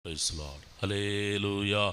Praise the Lord. Hallelujah.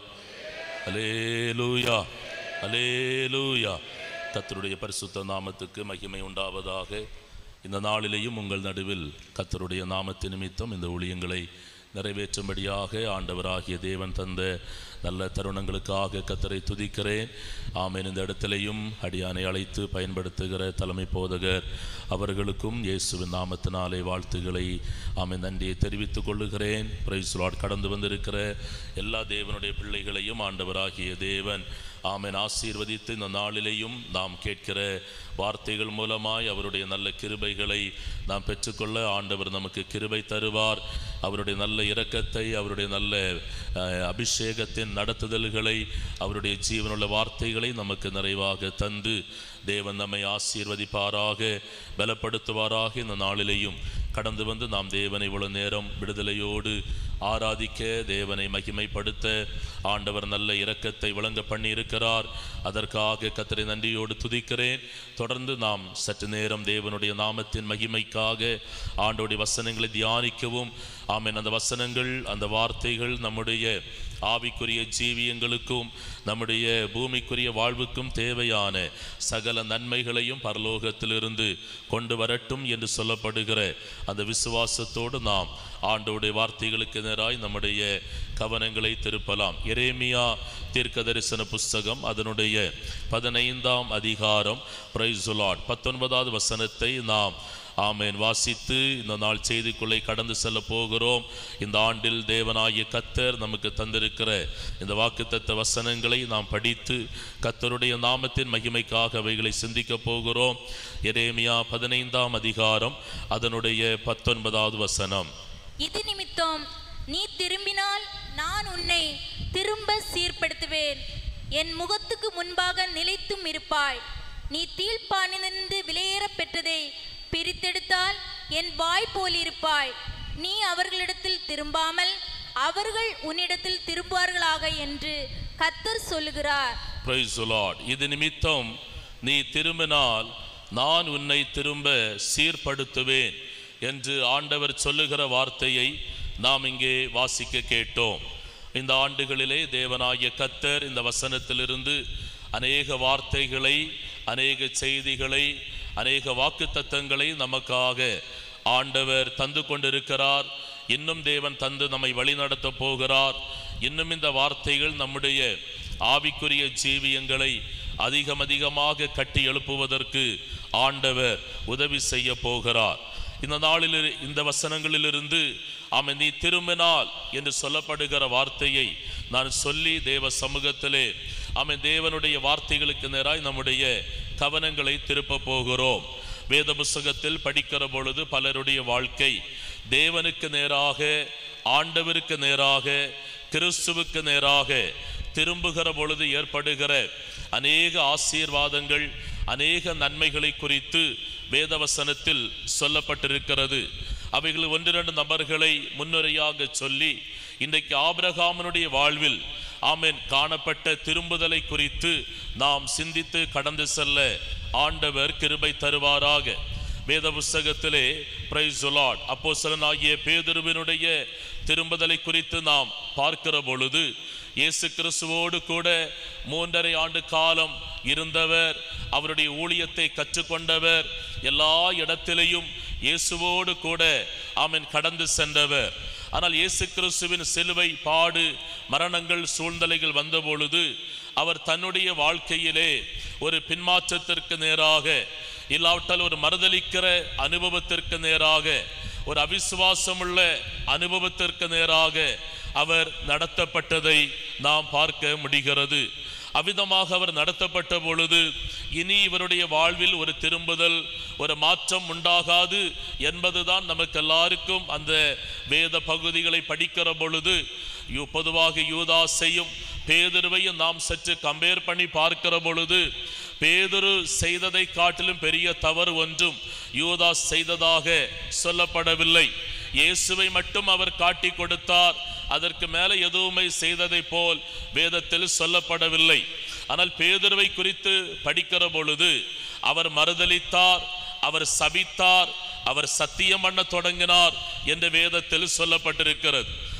Hallelujah. Hallelujah. கர்த்தருடைய பரிசுத்த நாமத்துக்கு மகிமை உண்டாவதாக இந்த நாளிலேயும் உங்கள் நடுவில் கர்த்தருடைய நாமத்து நிமித்தம் இந்த ஊழியங்களை நிறைவேற்றும்படியாக ஆண்டவராகிய தேவன் தந்த நல்ல தருணங்களுக்காக கத்தரை துதிக்கிறேன் ஆமேன் இந்த இடத்திலையும் அடியானை அழைத்து பயன்படுத்துகிற தலைமை போதகர் அவர்களுக்கும் இயேசுவின் நாமத்தினாலே வாழ்த்துக்களை ஆமென் நன்றியை தெரிவித்துக் கொள்ளுகிறேன் பிரைஸ் லார்ட் கடந்து வந்திருக்கிற எல்லா தேவனுடைய பிள்ளைகளையும் ஆண்டவராகிய தேவன் ஆமென் ஆசீர்வதித்து இந்த நாளிலேயும் நாம் கேட்கிற வார்த்தைகள் மூலமாய் அவருடைய நல்ல கிருபைகளை நாம் பெற்றுக்கொள்ள ஆண்டவர் நமக்கு கிருபை தருவார் அவருடைய நல்ல இரக்கத்தை அவருடைய நல்ல அஹ், அபிஷேகத்தின் நடத்துதல்களை அவருடைய ஜீவனுள்ள வார்த்தைகளை நமக்கு நிறைவாக தந்து தேவன் நம்மை ஆசீர்வதிப்பாராக பலப்படுத்துவாராக இந்த நாளிலேயும் கடந்து வந்து நாம் தேவனை இவ்வளவு நேரம் விடுதலையோடு ஆராதிக்க தேவனை மகிமைப்படுத்த ஆண்டவர் நல்ல இரக்கத்தை விளங்க பண்ணி இருக்கிறார் அதற்காக கத்தரை நன்றியோடு துதிக்கிறேன் தொடர்ந்து நாம் சற்று நேரம் தேவனுடைய நாமத்தின் மகிமைக்காக ஆண்டோடைய வசனங்களை தியானிக்கவும் ஆமென் அந்த வசனங்கள் அந்த வார்த்தைகள் நம்முடைய ஆவிக்குரிய ஜீவியங்களுக்கும் நம்முடைய பூமிக்குரிய வாழ்வுக்கும் தேவையான சகல நன்மைகளையும் பரலோகத்திலிருந்து கொண்டு வரட்டும் என்று சொல்லப்படுகிற அந்த விசுவாசத்தோடு நாம் ஆண்டோடைய வார்த்தைகளுக்கு நேராய் நம்முடைய கவனங்களை திருப்பலாம் எரேமியா தீர்க்க தரிசன புஸ்தகம் அதனுடைய பதினைந்தாம் அதிகாரம் பிரைசுலாட் பத்தொன்பதாவது வசனத்தை நாம் ஆமேன் வாசித்து இந்த நாள் செய்திக்குள்ளே கடந்து செல்ல போகிறோம் இந்த ஆண்டில் தேவனாகிய கத்தர் நமக்கு தந்திருக்கிற இந்த வாக்குத்தத்த வசனங்களை நாம் படித்து கத்தருடைய நாமத்தின் மகிமைக்காக அவைகளை சிந்திக்க போகிறோம் எரேமியா பதினைந்தாம் அதிகாரம் அதனுடைய பத்தொன்பதாவது வசனம் இது நிமித்தம் நீ திரும்பினால் நான் உன்னை திரும்ப சீர்படுத்துவேன் என் முகத்துக்கு முன்பாக நிலைத்தும் இருப்பாய் நீ தீழ்ப்பானிலிருந்து வெளியேறப் பெற்றதை பிரித்தெடுத்தால் என் வாய் போலிருப்பாய் நீ அவர்களிடத்தில் திரும்பாமல் அவர்கள் உன்னிடத்தில் திரும்புவார்களாக என்று கத்தர் சொல்லுகிறார் Praise the Lord. இது நிமித்தம் நீ திரும்பினால் நான் உன்னை திரும்ப சீர்படுத்துவேன் என்று ஆண்டவர் சொல்லுகிற வார்த்தையை நாம் இங்கே வாசிக்க கேட்டோம் இந்த ஆண்டுகளிலே தேவனாகிய கத்தர் இந்த வசனத்திலிருந்து அநேக வார்த்தைகளை அநேக செய்திகளை அநேக வாக்குத்தத்தங்களை நமக்காக ஆண்டவர் தந்து கொண்டிருக்கிறார் இன்னும் தேவன் தந்து நம்மை வழிநடத்த போகிறார் இன்னும் இந்த வார்த்தைகள் நம்முடைய ஆவிக்குரிய ஜீவியங்களை அதிகம் அதிகமாக கட்டி எழுப்புவதற்கு ஆண்டவர் உதவி செய்ய போகிறார் இந்த நாளில் இரு- இந்த வசனங்களிலிருந்து ஆமென் நீ திரும்பினால் என்று சொல்லப்படுகிற வார்த்தையை நான் சொல்லி தேவ சமூகத்திலே ஆமென் தேவனுடைய வார்த்தைகளுக்கு நேராய் நம்முடைய கவனங்களை திருப்ப போகிறோம் வேத புஸ்தகத்தில் படிக்கிற பொழுது பலருடைய வாழ்க்கை தேவனுக்கு நேராக ஆண்டவருக்கு நேராக கிறிஸ்துவுக்கு நேராக திரும்புகிற பொழுது ஏற்படுகிற அநேக ஆசீர்வாதங்கள் அநேக நன்மைகளை குறித்து வேதவசனத்தில் சொல்லப்பட்டிருக்கிறது அவைகள் ஒன்றிரண்டு நபர்களை முன்னுரையாக சொல்லி இன்றைக்கு ஆபிரகாமனுடைய வாழ்வில் ஆமென் காணப்பட்ட திரும்புதலை குறித்து நாம் சிந்தித்து கடந்து செல்ல ஆண்டவர் கிருபை தருவாராக வேத புஸ்தகத்திலே பிரைஸ் லார்ட் அப்போஸ்தலனாகிய பேதுருவினுடைய திரும்புதலை குறித்து நாம் பார்க்கிற பொழுது இயேசு கிறிஸ்துவோடு கூட மூன்றரை ஆண்டு காலம் இருந்தவர் அவருடைய ஊழியத்தை கற்றுக்கொண்டவர் எல்லா இடத்திலேயும் இயேசுவோடு கூட ஆமென் கடந்து சென்றவர் ஆனால் இயேசு கிறிஸ்துவின் சிலுவை பாடு மரணங்கள் சூழ்நிலைகள் வந்த பொழுது அவர் தன்னுடைய வாழ்க்கையிலே ஒரு பின்மாற்றத்திற்கு நேராக இல்லாவிட்டால் ஒரு மறுதலிக்கிற அனுபவத்திற்கு நேராக ஒரு அவிசுவாசமுள்ள அனுபவத்திற்கு நேராக அவர் நடத்தப்பட்டதை நாம் பார்க்க முடிகிறது அவ்விதமாக அவர் நடத்தப்பட்ட பொழுது இனி இவருடைய வாழ்வில் ஒரு திரும்புதல் ஒரு மாற்றம் உண்டாகாது என்பதுதான் நமக்கு எல்லாருக்கும் அந்த வேத பகுதிகளை படிக்கிற பொழுது யூ- பொதுவாக யூதாசையும் பேதுருவையும் நாம் சற்று கம்பேர் பண்ணி பார்க்கிற பொழுது பேதுரு செய்ததை காட்டிலும் பெரிய தவறு ஒன்றும் யூதாஸ் செய்ததாக சொல்லப்படவில்லை இயேசுவை மட்டும் அவர் காட்டி கொடுத்தார் அதற்கு மேலே எதுவுமே செய்ததை போல் வேதத்தில் சொல்லப்படவில்லை ஆனால் பேதுருவை குறித்து படிக்கிற பொழுது அவர் மறுதலித்தார் அவர் சபித்தார் அவர் சத்தியம் பண்ண தொடங்கினார் என்று வேதத்தில் சொல்லப்பட்டிருக்கிறது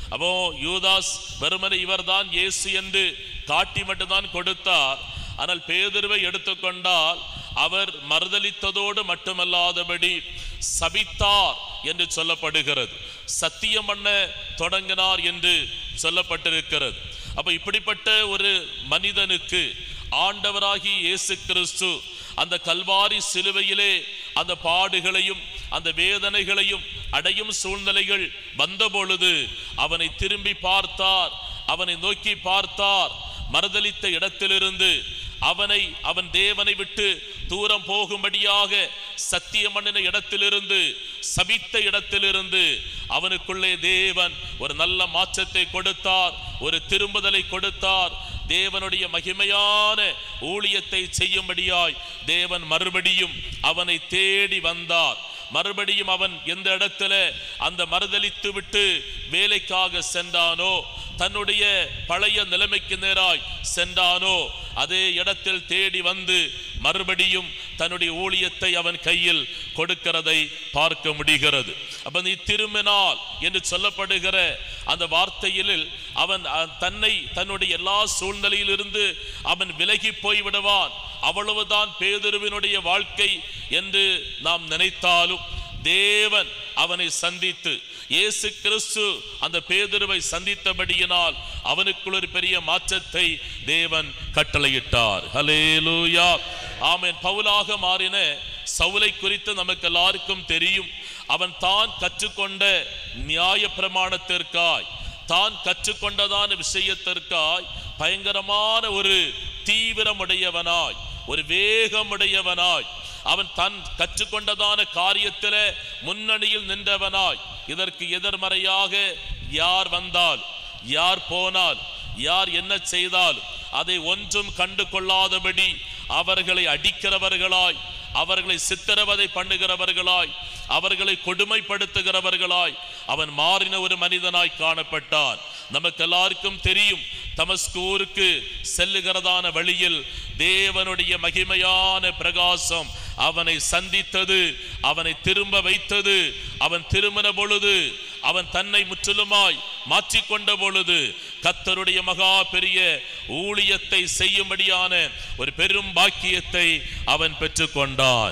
அப்போ யூதாஸ் வெறுமனே இவர்தான் இயேசு என்று காட்டி மட்டும்தான் கொடுத்தார் ஆனால் பேதுருவை எடுத்துக்கொண்டால் அவர் மறுதலித்ததோடு மட்டுமல்லாதபடி சபித்தார் என்று சொல்லப்படுகிறது சத்தியம் பண்ண தொடங்கினார் என்று சொல்லப்பட்டிருக்கிறது அப்ப இப்படிப்பட்ட ஒரு மனிதனுக்கு ஆண்டவராகி இயேசு கிறிஸ்து அந்த கல்வாரி சிலுவையிலே அந்த பாடுகளையும் அந்த வேதனைகளையும் அடையும் சூழ்நிலைகள் வந்த பொழுது அவனை திரும்பி பார்த்தார் அவனை நோக்கி பார்த்தார் மறுதலித்த இடத்திலிருந்து அவனை அவன் தேவனை விட்டு தூரம் போகும்படியாக சத்தியம் பண்ணின இடத்திலிருந்து சபித்த இடத்திலிருந்து அவனுக்குள்ளே தேவன் ஒரு நல்ல மாற்றத்தை கொடுத்தார் ஒரு திரும்புதலை கொடுத்தார் தேவனுடைய மகிமையான ஊழியத்தை செய்யும்படியாய் தேவன் மறுபடியும் அவனை தேடி வந்தார் மறுபடியும் அவன் எந்த இடத்துல அந்த மறுதலித்து விட்டு வேலைக்காக சென்றானோ தன்னுடைய பழைய நிலைமைக்கு நேராய் சென்றானோ அதே இடத்தில் தேடி வந்து மறுபடியும் தன்னுடைய ஊழியத்தை அவன் கையில் கொடுக்கிறதை பார்க்க முடிகிறது அப்ப நீ திரும்பினால் என்று சொல்லப்படுகிற அந்த வார்த்தையில் அவன் அஹ், தன்னை தன்னுடைய எல்லா சூழ்நிலையிலிருந்து அவன் விலகி போய் விடுவான் அவ்வளவுதான் பேதுருவினுடைய வாழ்க்கை என்று நாம் நினைத்தாலும் தேவன் அவனை சந்தித்து இயேசு கிறிஸ்து அந்த பேதுருவை சந்தித்தபடியினால் அவனுக்குள் ஒரு பெரிய மாற்றத்தை தேவன் கட்டளையிட்டார் ஹலேலூயா ஆமென் பவுலாக மாறின சவுலை குறித்து நமக்கு எல்லாருக்கும் தெரியும் அவன் தான் கற்றுக்கொண்ட நியாய பிரமாணத்திற்காய் தான் கற்றுக்கொண்டதான விஷயத்திற்காய் பயங்கரமான ஒரு தீவிரமுடையவனாய் ஒரு வேகமுடையவனாய் அவன் தன் கற்றுக்கொண்டதான காரியத்திலே முன்னணியில் நின்றவனாய் இதற்கு எதிர்மறையாக யார் வந்தால் யார் போனால் யார் என்ன செய்தால் அதை ஒன்றும் கண்டு கொள்ளாதபடி அவர்களை அடிக்கிறவர்களாய் அவர்களை சித்திரவதை பண்ணுகிறவர்களாய் அவர்களை கொடுமைப்படுத்துகிறவர்களாய் அவன் மாறின ஒரு மனிதனாய் காணப்பட்டான் நமக்கு எல்லாருக்கும் தெரியும் தமஸ்கூருக்கு செல்லுகிறதான வழியில் தேவனுடைய மகிமையான பிரகாசம் அவனை சந்தித்தது அவனை திரும்ப வைத்தது அவன் திரும்பின பொழுது அவன் தன்னை முற்றிலுமாய் மாற்றிக்கொண்ட பொழுது கத்தருடைய மகா பெரிய ஊழியத்தை செய்யும்படியான ஒரு பெரும் பாக்கியத்தை அவன் பெற்றுக்கொண்டான்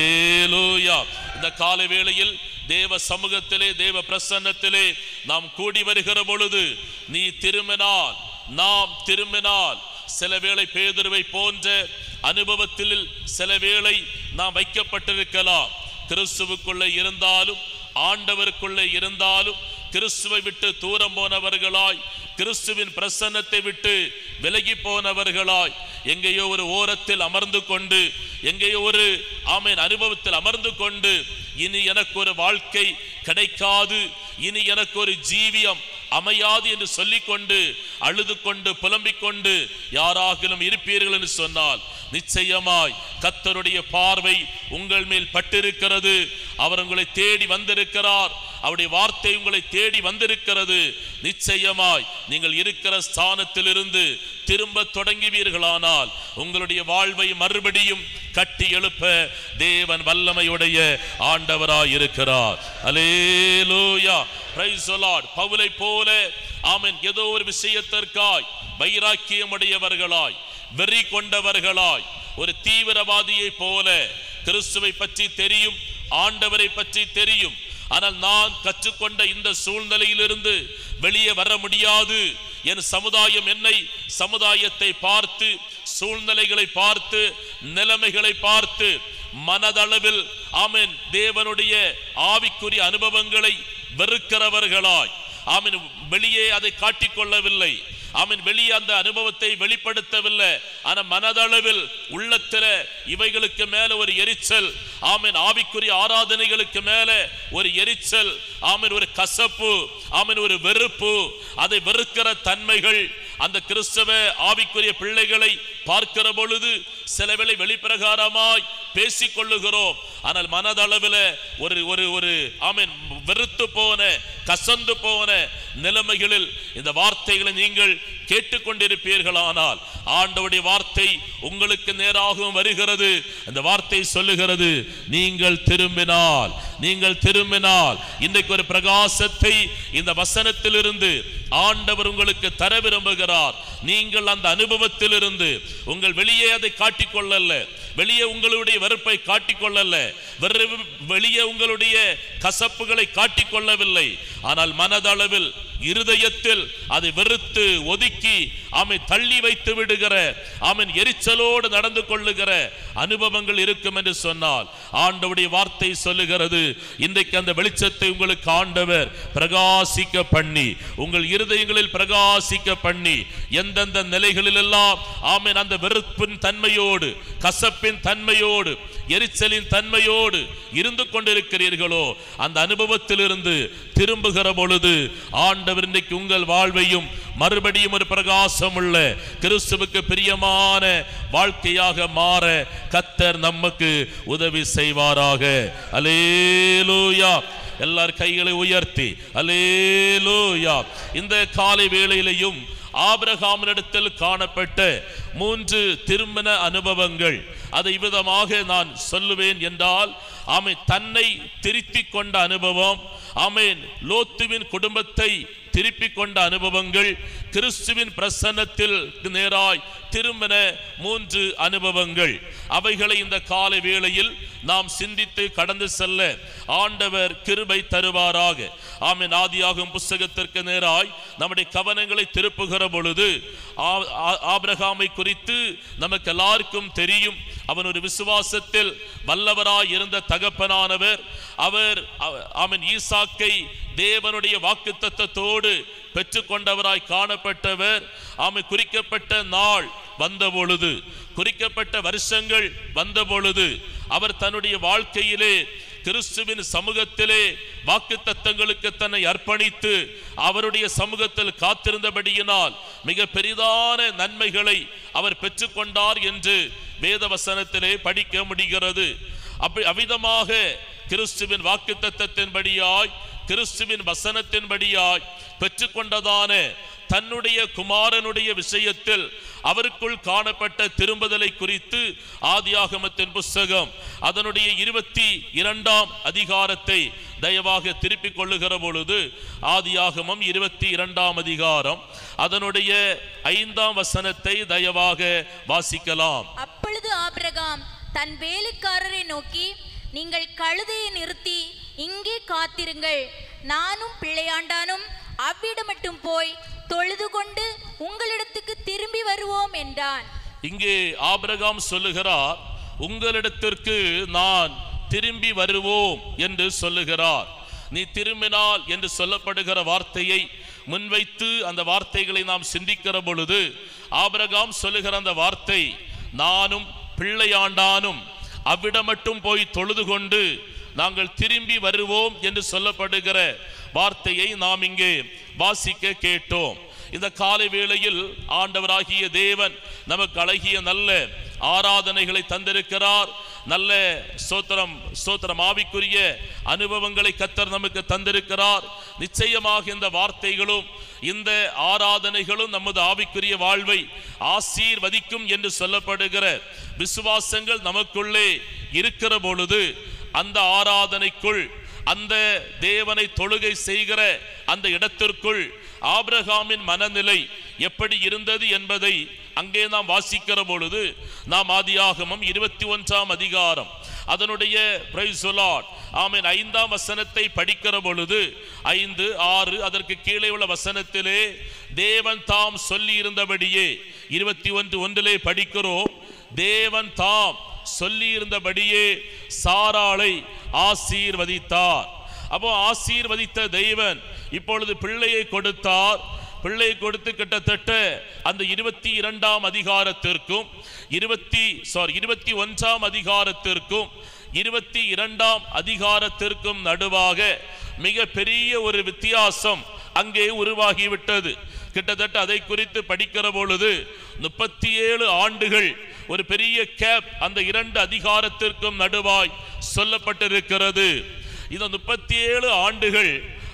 அலேலூயா இந்த கால வேளையில் தேவ சமூகத்திலே தேவ பிரசன்னத்திலே நாம் கூடி வருகிற பொழுது நீ திரும்பினால் நாம் திரும்பினால் சில வேளை பேதுருவை போன்ற அனுபவத்தில் சில வேளை நாம் வைக்கப்பட்டிருக்கலாம் கிறிஸ்துவுக்குள்ளே இருந்தாலும் ஆண்டவருக்குள்ளே இருந்தாலும் கிறிஸ்துவை விட்டு தூரம் போனவர்களாய் கிறிஸ்துவின் பிரசன்னத்தை விட்டு விலகி போனவர்களாய் எங்கேயோ ஒரு ஓரத்தில் அமர்ந்து கொண்டு எங்கேயோ ஒரு ஆமேன் அனுபவத்தில் அமர்ந்து கொண்டு இனி எனக்கு ஒரு வாழ்க்கை கிடைக்காது இனி எனக்கு ஒரு ஜீவியம் அமையாது என்று சொல்லிக்கொண்டு அழுது கொண்டு புலம்பிக் கொண்டு யாராகிலும் இருப்பீர்கள் என்று சொன்னால் நிச்சயமாய் கத்தருடைய பார்வை உங்கள் மேல் பட்டிருக்கிறது அவர் உங்களை தேடி வந்திருக்கிறார் அவருடைய வார்த்தை உங்களை தேடி வந்திருக்கிறது நிச்சயமாய் நீங்கள் இருக்கிற ஸ்தானத்திலிருந்து திரும்ப தொடங்குவீர்களானால் உங்களுடைய வாழ்வை மறுபடியும் கட்டி எழுப்ப தேவன் வல்லமையுடைய ஆண்டவராய் இருக்கிறார் அலேலூயா பிரைஸ் பவுலை போல ஆமென் ஏதோ ஒரு விஷயத்திற்காய் வைராக்கியமுடையவர்களாய் வெறி கொண்டவர்களாய் ஒரு தீவிரவாதியை போல கிறிஸ்துவை பற்றி தெரியும் ஆண்டவரை பற்றி தெரியும் ஆனால் நான் கற்றுக்கொண்ட இந்த சூழ்நிலையிலிருந்து வெளியே வர முடியாது என் சமுதாயம் என்னை சமுதாயத்தை பார்த்து சூழ்நிலைகளை பார்த்து நிலைமைகளை பார்த்து மனதளவில் ஆமென் தேவனுடைய ஆவிக்குரிய அனுபவங்களை வெறுக்கிறவர்களாய் ஆமென் வெளியே அதை காட்டிக்கொள்ளவில்லை ஆமென் வெளியே அந்த அனுபவத்தை வெளிப்படுத்தவில்லை ஆனா மனதளவில் உள்ளத்துல இவைகளுக்கு மேல ஒரு எரிச்சல் ஆமென் ஆவிக்குரிய ஆராதனைகளுக்கு மேல ஒரு எரிச்சல் ஆமென் ஒரு கசப்பு ஆமென் ஒரு வெறுப்பு அதை வெறுக்கிற தன்மைகள் அந்த கிறிஸ்தவ ஆவிக்குரிய பிள்ளைகளை பார்க்கிற பொழுது சில வேளை வெளிப்பிரகாரமாய் பேசிக் கொள்ளுகிறோம் ஆனால் மனதளவில் ஒரு ஒரு ஒரு ஆமென் வெறுத்து போன கசந்து போன நிலைமைகளில் இந்த வார்த்தைகளை நீங்கள் கேட்டுக்கொண்டிருப்பீர்களானால் ஆண்டவருடைய வார்த்தை உங்களுக்கு நேராகவும் வருகிறது அந்த வார்த்தை சொல்லுகிறது நீங்கள் திரும்பினால் நீங்கள் திரும்பினால் இன்றைக்கு ஒரு பிரகாசத்தை இந்த வசனத்திலிருந்து ஆண்டவர் உங்களுக்கு தர விரும்புகிறார் நீங்கள் அந்த அனுபவத்திலிருந்து உங்கள் வெளியே அதை காட்டிக்கொள்ளல்ல வெளியே உங்களுடைய வெறுப்பை காட்டிக்கொள்ளல்ல வெறு- வெளியே உங்களுடைய கசப்புகளை காட்டிக்கொள்ளவில்லை ஆனால் மனதளவில் இருதயத்தில் அதை வெறுத்து ஒதுக்கி ஆமை தள்ளி வைத்து விடுகிற ஆமன் எரிச்சலோடு நடந்து கொள்ளுகிற அனுபவங்கள் இருக்கும் என்று சொன்னால் ஆண்டவருடைய வார்த்தை சொல்லுகிறது இன்றைக்கு அந்த வெளிச்சத்தை உங்களுக்கு ஆண்டவர் பிரகாசிக்க பண்ணி உங்கள் இருதயங்களில் பிரகாசிக்க பண்ணி எந்தெந்த நிலைகளிலெல்லாம் ஆமென் அந்த வெறுப்பின் தன்மையோடு கசப்பின் தன்மையோடு எரிச்சலின் தன்மையோடு இருந்து கொண்டிருக்கிறீர்களோ அந்த அனுபவத்திலிருந்து திரும்புகிற பொழுது ஆண்டவர் இன்றைக்கு உங்கள் வாழ்வையும் மறுபடியும் ஒரு பிரகாசம் உள்ள கிறிஸ்துவுக்கு பிரியமான வாழ்க்கையாக மாற கத்தர் நமக்கு உதவி செய்வாராக அலேலூயா எல்லார் கைகளை உயர்த்தி அலேலூயா இந்த காலை வேளையிலையும் ஆபிரகாமினிடத்தில் காணப்பட்ட மூன்று திருமண அனுபவங்கள் அதை விதமாக நான் சொல்லுவேன் என்றால் ஆமை தன்னை திருத்திக் கொண்ட அனுபவம் ஆமென் லோத்துவின் குடும்பத்தை திருப்பிக் கொண்ட அனுபவங்கள் கிறிஸ்துவின் பிரசன்னத்தில் நேராய் திரும்பின மூன்று அனுபவங்கள் அவைகளை இந்த காலை வேளையில் நாம் சிந்தித்து கடந்து செல்ல ஆண்டவர் கிருபை தருவாராக ஆமென் ஆதியாகும் புஸ்தகத்திற்கு நேராய் நம்முடைய கவனங்களை திருப்புகிற பொழுது ஆ- ஆ- ஆபிரகாமை குறித்து நமக்கு எல்லாருக்கும் தெரியும் அவன் ஒரு விசுவாசத்தில் வல்லவராய் இருந்த தகப்பனானவர் அவர் அவ- அவன் ஈசாக்கை தேவனுடைய வாக்குத்தத்தத்தோடு பெற்றுக்கொண்டவராய் காணப்பட்டவர் ஆமை குறிக்கப்பட்ட நாள் வந்த பொழுது குறிக்கப்பட்ட வருஷங்கள் வந்த பொழுது அவர் தன்னுடைய வாழ்க்கையிலே கிறிஸ்துவின் சமூகத்திலே வாக்குத்தத்தங்களுக்கு தன்னை அர்ப்பணித்து அவருடைய சமூகத்தில் காத்திருந்தபடியினால் மிக பெரிதான நன்மைகளை அவர் பெற்றுக்கொண்டார் என்று வேத வசனத்திலே படிக்க முடிகிறது அப்படி அவிதமாக கிறிஸ்துவின் வாக்குத்தத்தத்தின்படியாய் கிறிஸ்துவின் வசனத்தின்படியாய் பெற்றுக்கொண்டதான தன்னுடைய குமாரனுடைய விஷயத்தில் அவருக்குள் காணப்பட்ட திரும்புதலை குறித்து ஆதியாகமத்தின் புஸ்தகம் அதனுடைய இருபத்தி இரண்டாம் அதிகாரத்தை தயவாக திருப்பிக் கொள்ளுகிற பொழுது ஆதியாகமம் இருபத்தி இரண்டாம் அதிகாரம் அதனுடைய ஐந்தாம் வசனத்தை தயவாக வாசிக்கலாம் அப்பொழுது ஆபிரகாம் தன் வேலைக்காரரை நோக்கி நீங்கள் கழுதையை நிறுத்தி இங்கே காத்திருங்கள் நானும் பிள்ளையாண்டானும் அவ்விடம் மட்டும் போய் தொழுது கொண்டு உங்களிடத்துக்கு திரும்பி வருவோம் என்றான் இங்கே ஆபிரகாம் சொல்லுகிறார் உங்களிடத்திற்கு நான் திரும்பி வருவோம் என்று சொல்லுகிறார் நீ திரும்பினால் என்று சொல்லப்படுகிற வார்த்தையை முன்வைத்து அந்த வார்த்தைகளை நாம் சிந்திக்கிற பொழுது ஆபிரகாம் சொல்லுகிற அந்த வார்த்தை நானும் பிள்ளையாண்டானும் அவ்விடம் மட்டும் போய் தொழுது கொண்டு நாங்கள் திரும்பி வருவோம் என்று சொல்லப்படுகிற வார்த்தையை நாம் இங்கே வாசிக்க கேட்டோம் இந்த காலை வேளையில் ஆண்டவராகிய தேவன் நமக்கு அழகிய நல்ல ஆராதனைகளை தந்திருக்கிறார் நல்ல சோத்திரம் சோத்திரம் ஆவிக்குரிய அனுபவங்களை கத்தர் நமக்கு தந்திருக்கிறார் நிச்சயமாக இந்த வார்த்தைகளும் இந்த ஆராதனைகளும் நமது ஆவிக்குரிய வாழ்வை ஆசீர்வதிக்கும் என்று சொல்லப்படுகிற விசுவாசங்கள் நமக்குள்ளே இருக்கிற பொழுது அந்த ஆராதனைக்குள் அந்த தேவனை தொழுகை செய்கிற அந்த இடத்திற்குள் ஆபிரகாமின் மனநிலை எப்படி இருந்தது என்பதை அங்கே நாம் வாசிக்கிற பொழுது நாம் ஆதியாகமம் இருபத்தி ஒன்றாம் அதிகாரம் அதனுடைய praise the Lord. ஆமென் ஐந்தாம் வசனத்தை படிக்கிற பொழுது ஐந்து ஆறு அதற்கு கீழே உள்ள வசனத்திலே தேவன் தாம் சொல்லி இருந்தபடியே இருபத்தி ஒன்று ஒன்றிலே படிக்கிறோம் தேவன் தாம் சொல்லி இருந்தபடியே சாராளை ஆசீர்வதித்தார் அப்போ ஆசீர்வதித்த தெய்வன் இப்பொழுது பிள்ளையை கொடுத்தார் பிள்ளை கொடுத்து கிட்டத்தட்ட அந்த இருபத்தி இரண்டாம் அதிகாரத்திற்கும் இருபத்தி சாரி இருபத்தி ஒன்றாம் அதிகாரத்திற்கும் இருபத்தி இரண்டாம் அதிகாரத்திற்கும் நடுவாக மிக பெரிய ஒரு வித்தியாசம் அங்கே உருவாகிவிட்டது கிட்டத்தட்ட அதை குறித்து படிக்கிற பொழுது முப்பத்தி ஏழு ஆண்டுகள் ஒரு பெரிய கேப் அந்த இரண்டு அதிகாரத்திற்கும் நடுவாய் சொல்லப்பட்டிருக்கிறது இந்த முப்பத்தி ஏழு ஆண்டுகள்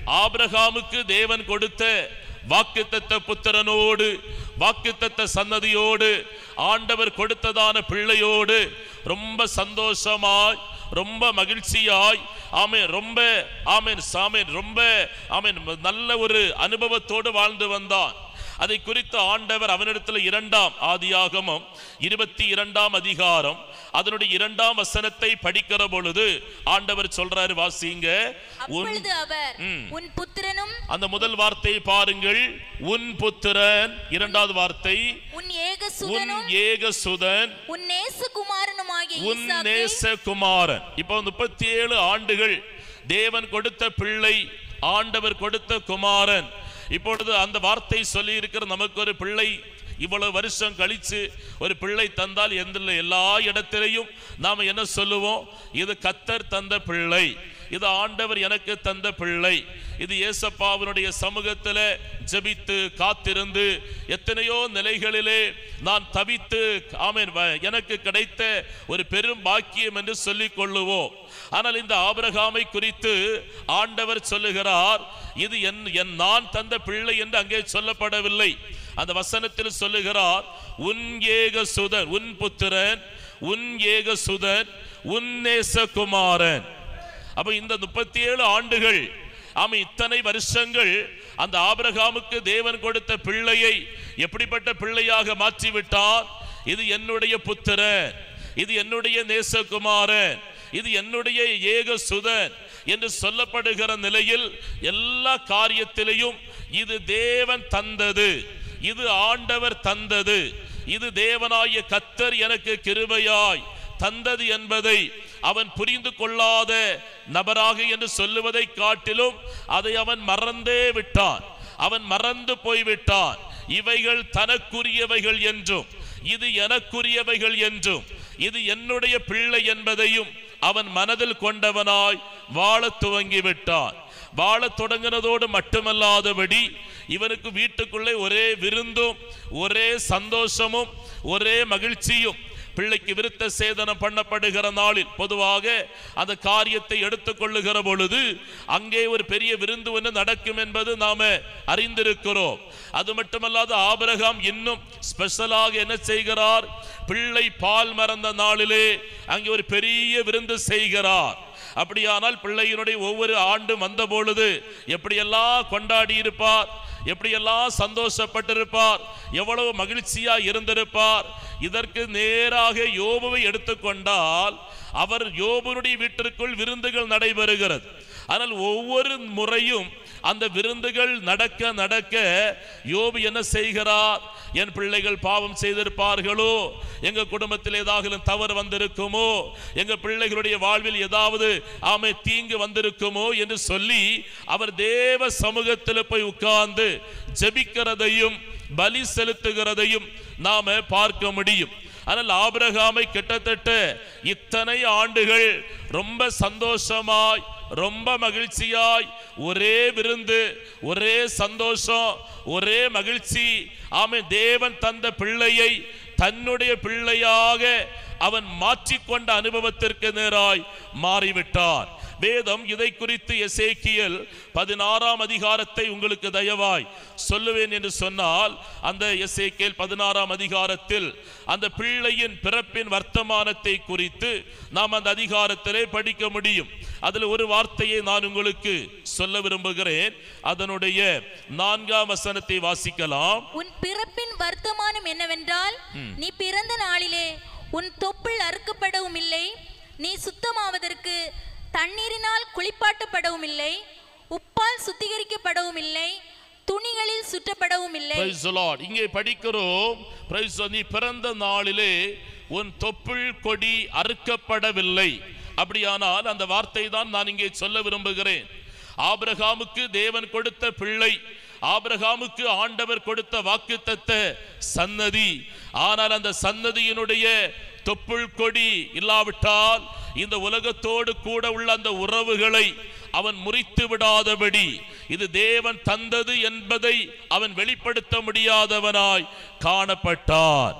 ஆபிரகாமுக்கு தேவன் கொடுத்த வாக்குத்தத்த புத்திரனோடு வாக்குத்தத்த சன்னதியோடு ஆண்டவர் கொடுத்ததான பிள்ளையோடு ரொம்ப சந்தோஷமாய் ரொம்ப மகிழ்ச்சியாய் ஆமென் ரொம்ப ஆமென் சாமேன் ரொம்ப ஆமென் நல்ல ஒரு அனுபவத்தோடு வாழ்ந்து வந்தான் அதை குறித்து ஆண்டவர் அவனிடத்தில் இரண்டாம் ஆதியாகமம் இருபத்தி இரண்டாம் அதிகாரம் அதனுடைய இரண்டாம் வசனத்தை படிக்கிற பொழுது ஆண்டவர் சொல்றாரு வாசிங்க உன் அப்பொழுது அவர் ம். உன் புத்திரனும் அந்த முதல் வார்த்தையை பாருங்கள் உன் புத்திரன் இரண்டாவது வார்த்தை உன் உன் ஏகசுதனும் ஏகசுதன் உன் நேசகுமாரனுமாகிய உன் ஈசாக்கை நேசகுமாரன் இப்போ முப்பத்தி ஏழு ஆண்டுகள் தேவன் கொடுத்த பிள்ளை ஆண்டவர் கொடுத்த குமாரன் இப்பொழுது அந்த வார்த்தை சொல்லி இருக்கிற நமக்கு ஒரு பிள்ளை இவ்வளவு வருஷம் கழிச்சு ஒரு பிள்ளை தந்தால் எந்த எல்லா இடத்திலையும் நாம் என்ன சொல்லுவோம் இது கத்தர் தந்த பிள்ளை இது ஆண்டவர் எனக்கு தந்த பிள்ளை இது ஏசப்பாவினுடைய சமூகத்தில் ஜெபித்து காத்திருந்து எத்தனையோ நிலைகளிலே நான் தவித்து ஆமென் வ- எனக்கு கிடைத்த ஒரு பெரும் பாக்கியம் என்று சொல்லிக் கொள்ளுவோம் ஆனால் இந்த ஆபிரகாமை குறித்து ஆண்டவர் சொல்லுகிறார் இது என் என் நான் தந்த பிள்ளை என்று அங்கே சொல்லப்படவில்லை அந்த வசனத்தில் சொல்லுகிறார் உன் ஏக சுதன் உன் புத்திரன் உன் ஏக சுதன் உன் நேசகுமாரன் அப்ப இந்த முப்பத்தி ஏழு ஆண்டுகள் ஆமா இத்தனை வருஷங்கள் அந்த ஆபிரகாமுக்கு தேவன் கொடுத்த பிள்ளையை எப்படிப்பட்ட பிள்ளையாக மாற்றிவிட்டார் இது என்னுடைய புத்திரன் இது என்னுடைய நேசகுமாரன் இது என்னுடைய ஏக சுதன் என்று சொல்லப்படுகிற நிலையில் எல்லா காரியத்திலையும் இது தேவன் தந்தது இது ஆண்டவர் தந்தது இது தேவனாகிய கத்தர் எனக்கு கிருபையாய் தந்தது என்பதை அவன் புரிந்து கொள்ளாத நபராக என்று சொல்லுவதை காட்டிலும் அதை அவன் மறந்தே விட்டான் அவன் மறந்து போய்விட்டான் இவைகள் தனக்குரியவைகள் என்றும் இது எனக்குரியவைகள் என்றும் இது என்னுடைய பிள்ளை என்பதையும் அவன் மனதில் கொண்டவனாய் வாழத் துவங்கி விட்டான் வாழத் தொடங்கினதோடு மட்டுமல்லாதபடி இவனுக்கு வீட்டுக்குள்ளே ஒரே விருந்தும் ஒரே சந்தோஷமும் ஒரே மகிழ்ச்சியும் பிள்ளைக்கு விருத்த சேதனம் பண்ணப்படுகிற நாளில் பொதுவாக அந்த காரியத்தை எடுத்துக்கொள்ளுகிற பொழுது அங்கே ஒரு பெரிய விருந்து ஒன்று நடக்கும் என்பது நாம அறிந்திருக்கிறோம் அது மட்டுமல்லாது ஆபிரகாம் இன்னும் ஸ்பெஷலாக என்ன செய்கிறார் பிள்ளை பால் மறந்த நாளிலே அங்கே ஒரு பெரிய விருந்து செய்கிறார் அப்படியானால் பிள்ளையினுடைய ஒவ்வொரு ஆண்டும் வந்த பொழுது எப்படியெல்லாம் கொண்டாடி இருப்பார் எப்படியெல்லாம் சந்தோஷப்பட்டிருப்பார் எவ்வளவு மகிழ்ச்சியா இருந்திருப்பார் இதற்கு நேராக யோபுவை எடுத்துக்கொண்டால் அவர் யோபுனுடைய வீட்டிற்குள் விருந்துகள் நடைபெறுகிறது ஆனால் ஒவ்வொரு முறையும் அந்த விருந்துகள் நடக்க நடக்க யோபு என்ன செய்கிறார் என் பிள்ளைகள் பாவம் செய்திருப்பார்களோ எங்க குடும்பத்தில் ஏதாவது தவறு வந்திருக்குமோ எங்க பிள்ளைகளுடைய வாழ்வில் ஏதாவது ஆமை தீங்கு வந்திருக்குமோ என்று சொல்லி அவர் தேவ சமூகத்தில் போய் உட்கார்ந்து ஜெபிக்கிறதையும் பலி செலுத்துகிறதையும் நாம பார்க்க முடியும் ஆனால் ஆபிரகாமை கிட்டத்தட்ட இத்தனை ஆண்டுகள் ரொம்ப சந்தோஷமாய் ரொம்ப மகிழ்ச்சியாய் ஒரே விருந்து ஒரே சந்தோஷம் ஒரே மகிழ்ச்சி ஆமை தேவன் தந்த பிள்ளையை தன்னுடைய பிள்ளையாக அவன் மாற்றிக்கொண்ட அனுபவத்திற்கு நேராய் மாறிவிட்டார் வேதம் இதை குறித்து எசேக்கியல் பதினாறாம் அதிகாரத்தை உங்களுக்கு தயவாய் சொல்லுவேன் என்று சொன்னால் அந்த எசேக்கியல் பதினாறாம் அதிகாரத்தில் அந்த பிள்ளையின் பிறப்பின் வர்த்தமானத்தை குறித்து நாம் அந்த அதிகாரத்திலே படிக்க முடியும் அதில் ஒரு வார்த்தையை நான் உங்களுக்கு சொல்ல விரும்புகிறேன் அதனுடைய நான்காம் வசனத்தை வாசிக்கலாம் உன் பிறப்பின் வர்த்தமானம் என்னவென்றால் நீ பிறந்த நாளிலே உன் தொப்புள் அறுக்கப்படவும் இல்லை நீ சுத்தமாவதற்கு தண்ணீரினால் குளிப்பாட்டப்படவும் இல்லை உப்பால் சுத்திகரிக்கப்படவும் இல்லை துணிகளில் சுற்றப்படவும் இல்லை Praise the Lord. இங்கே படிக்கிறோம் Praise the- நீ பிறந்த நாளிலே உன் தொப்புள் கொடி அறுக்கப்படவில்லை அப்படியானால் அந்த வார்த்தை தான் நான் இங்கே சொல்ல விரும்புகிறேன் ஆபிரகாமுக்கு தேவன் கொடுத்த பிள்ளை ஆபிரகாமுக்கு ஆண்டவர் கொடுத்த வாக்குத்தத்த சன்னதி ஆனால் அந்த சன்னதியினுடைய தொப்புள் கொடி இல்லாவிட்டால் இந்த உலகத்தோடு கூட உள்ள அந்த உறவுகளை அவன் முறித்து விடாதபடி இது தேவன் தந்தது என்பதை அவன் வெளிப்படுத்த முடியாதவனாய் காணப்பட்டார்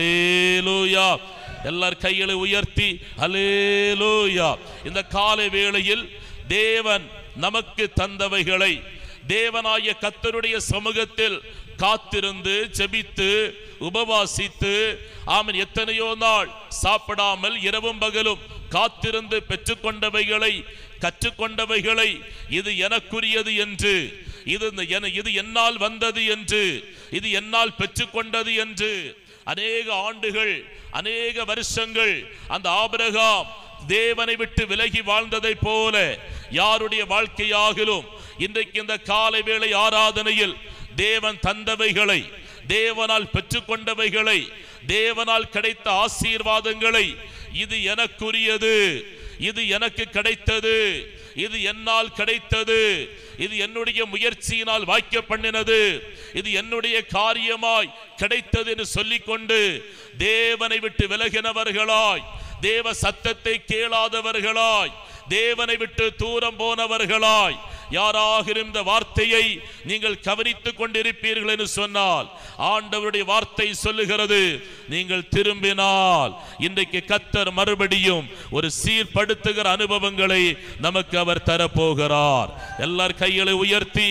அலேலூயா எல்லார் கைகளை உயர்த்தி அலேலூயா இந்த காலை வேளையில் தேவன் நமக்கு தந்தவைகளை தேவனாய கத்தருடைய சமூகத்தில் காத்திருந்து ஜெபித்து உபவாசித்து ஆமன் எத்தனையோ நாள் சாப்பிடாமல் இரவும் பகலும் காத்திருந்து பெற்றுக்கொண்டவைகளை கற்றுக்கொண்டவைகளை இது எனக்குரியது என்று இது இந்த என- இது என்னால் வந்தது என்று இது என்னால் பெற்றுக்கொண்டது என்று அநேக ஆண்டுகள் அநேக வருஷங்கள் அந்த ஆபிரகாம் தேவனை விட்டு விலகி வாழ்ந்ததை போல யாருடைய வாழ்க்கையாகிலும் இன்றைக்கு இந்த காலை வேளை ஆராதனையில் தேவன் தந்தவைகளை தேவனால் பெற்றுக்கொண்டவைகளை தேவனால் கிடைத்த ஆசீர்வாதங்களை இது எனக்குரியது இது எனக்கு கிடைத்தது இது என்னால் கிடைத்தது இது என்னுடைய முயற்சியினால் வாய்க்க பண்ணினது இது என்னுடைய காரியமாய் கிடைத்தது என்று சொல்லிக்கொண்டு தேவனை விட்டு விலகினவர்களாய் தேவ சத்தத்தை கேளாதவர்களாய் தேவனை விட்டு தூரம் போனவர்களாய் யாராக இந்த வார்த்தையை நீங்கள் கவனித்துக் கொண்டிருப்பீர்கள் என்று சொன்னால் ஆண்டவருடைய வார்த்தை சொல்லுகிறது நீங்கள் திரும்பினால் இன்றைக்கு கத்தர் மறுபடியும் ஒரு சீர்படுத்துகிற அனுபவங்களை நமக்கு அவர் தரப்போகிறார் எல்லார் கைகளை உயர்த்தி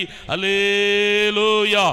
அலேலூயா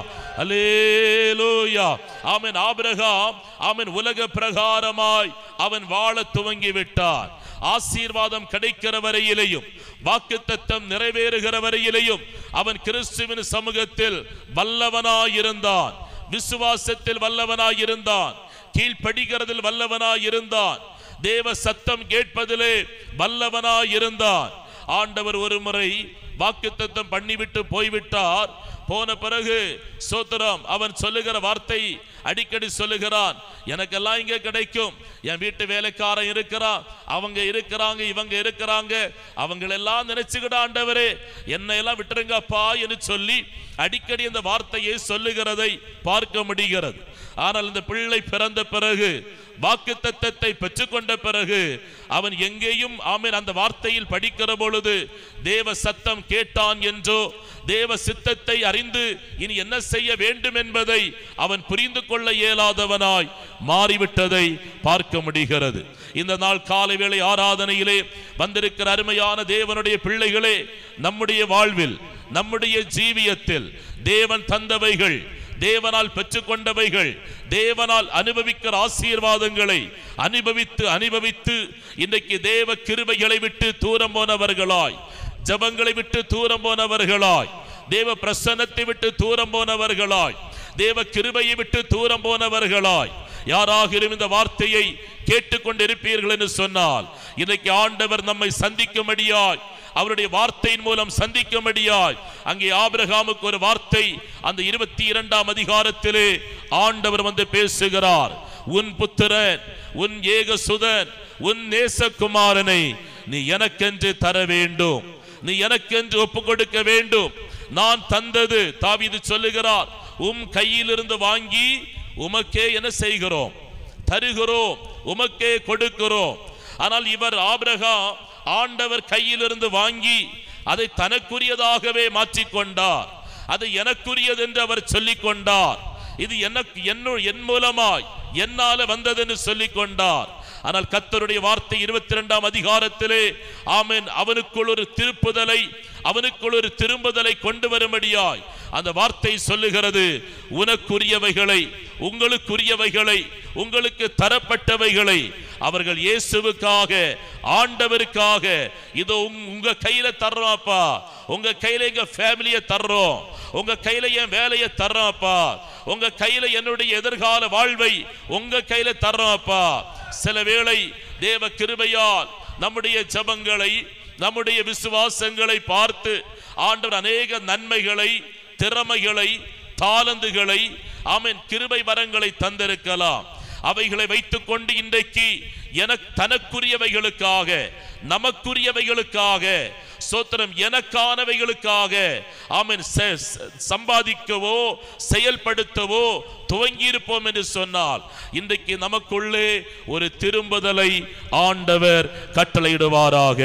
அலேலூயா ஆமென் ஆபிரகாம் அவன் உலக பிரகாரமாய் அவன் வாழ துவங்கி விட்டான் ஆசீர்வாதம் கிடைக்கிற வரையிலையும் வாக்குத்தத்தம் நிறைவேறுகிற வரையிலையும் அவன் கிறிஸ்துவின் சமூகத்தில் வல்லவனாய் இருந்தான் விசுவாசத்தில் வல்லவனாய் இருந்தான் கீழ்ப்படிகிறதில் வல்லவனாய் இருந்தான் தேவ சத்தம் கேட்பதிலே வல்லவனாய் இருந்தான் ஆண்டவர் ஒரு முறை வாக்குத்தத்தம் பண்ணிவிட்டு போய்விட்டார் போன பிறகு சோத்திரம் அவன் சொல்லுகிற வார்த்தை அடிக்கடி சொல்லுகிறான் எனக்கெல்லாம் இங்க கிடைக்கும் என் வீட்டு வேலைக்காரன் இருக்கிறான் அவங்க இருக்கிறாங்க இவங்க இருக்கிறாங்க அவங்களெல்லாம் நினைச்சுக்கிட ஆண்டவரே என்னை எல்லாம் விட்டுருங்கப்பா என்று சொல்லி அடிக்கடி இந்த வார்த்தையை சொல்லுகிறதை பார்க்க முடிகிறது ஆனால் இந்த பிள்ளை பிறந்த பிறகு வாக்கு தத்தத்தை பெற்றுக்கொண்ட பிறகு அவன் எங்கேயும் ஆமீன் அந்த வார்த்தையில் படிக்கிற பொழுது தேவ சத்தம் கேட்டான் என்றோ தேவ சித்தத்தை அறிந்து இனி என்ன செய்ய வேண்டும் என்பதை அவன் புரிந்து கொள்ள இயலாதவனாய் மாறிவிட்டதை பார்க்க முடிகிறது இந்த நாள் காலை வேளை ஆராதனையிலே வந்திருக்கிற அருமையான தேவனுடைய பிள்ளைகளே நம்முடைய வாழ்வில் நம்முடைய ஜீவியத்தில் தேவன் தந்தவைகள் தேவனால் பெற்றுக்கொண்டவைகள் தேவனால் அனுபவிக்கிற ஆசீர்வாதங்களை அனுபவித்து அனுபவித்து இன்றைக்கு தேவ கிருபைகளை விட்டு தூரம் போனவர்களாய் ஜபங்களை விட்டு தூரம் போனவர்களாய் தேவ பிரசன்னத்தை விட்டு தூரம் போனவர்களாய் தேவ கிருபையை விட்டு தூரம் போனவர்களாய் யாராகிலும் இந்த வார்த்தையை கேட்டுக்கொண்டிருப்பீர்கள் என்று சொன்னால் இன்னைக்கு ஆண்டவர் நம்மை சந்திக்கும்படியாய் அவருடைய வார்த்தையின் மூலம் சந்திக்கும்படியாய் அங்கே ஆபிரகாமுக்கு ஒரு வார்த்தை அந்த இருபத்தி இரண்டாம் அதிகாரத்திலே ஆண்டவர் வந்து பேசுகிறார் உன் புத்திரன் உன் ஏகசுதன் உன் நேசகுமாரனை நீ எனக்கென்று தர வேண்டும் நீ எனக்கென்று ஒப்பு கொடுக்க வேண்டும் நான் தந்தது தாவீது சொல்லுகிறார் உம் கையிலிருந்து வாங்கி உமக்கே என்ன செய்கிறோம் தருகிறோம் உமக்கே கொடுக்கிறோம் ஆனால் இவர் ஆபிரகாம் ஆண்டவர் கையிலிருந்து வாங்கி அதை தனக்குரியதாகவே மாற்றிக்கொண்டார் அது எனக்குரியது என்று அவர் சொல்லிக் கொண்டார் இது எனக்கு என்ன என் மூலமாய் என்னால வந்தது என்று சொல்லிக் கொண்டார் ஆனால் கத்தருடைய வார்த்தை இருபத்தி இரண்டாம் அதிகாரத்திலே ஆமென் அவனுக்குள் ஒரு திருப்புதலை அவனுக்குள் ஒரு திரும்புதலை கொண்டு வரும்படியாய் அந்த வார்த்தை சொல்லுகிறது உனக்குரியவைகளை உங்களுக்குரியவைகளை உங்களுக்கு தரப்பட்டவைகளை அவர்கள் இயேசுவுக்காக ஆண்டவருக்காக இதோ உங்க- உங்க கையில தர்றோம்ப்பா உங்க கையில எங்க ஃபேமிலியை தர்றோம் உங்க கையில என் வேலையை தர்றோம்ப்பா உங்க கையில என்னுடைய எதிர்கால வாழ்வை உங்க கையில தர்றோம்ப்பா சில வேளை தேவ கிருபையால் நம்முடைய ஜெபங்களை நம்முடைய விசுவாசங்களை பார்த்து ஆண்டவர் அநேக நன்மைகளை திறமைகளை தாளந்துகளை ஆமென் கிருபை வரங்களை தந்திருக்கலாம் அவைகளை வைத்துக்கொண்டு இன்றைக்கு எனக்கு தனக்குரியவைகளுக்காக நமக்குரியவைகளுக்காக சோத்திரம் எனக்கானவைகளுக்காக ஆமென் ச- ச- சம்பாதிக்கவோ செயல்படுத்தவோ துவங்கி இருப்போம் என்று சொன்னால் இன்றைக்கு நமக்குள்ளே ஒரு திரும்புதலை ஆண்டவர் கட்டளையிடுவாராக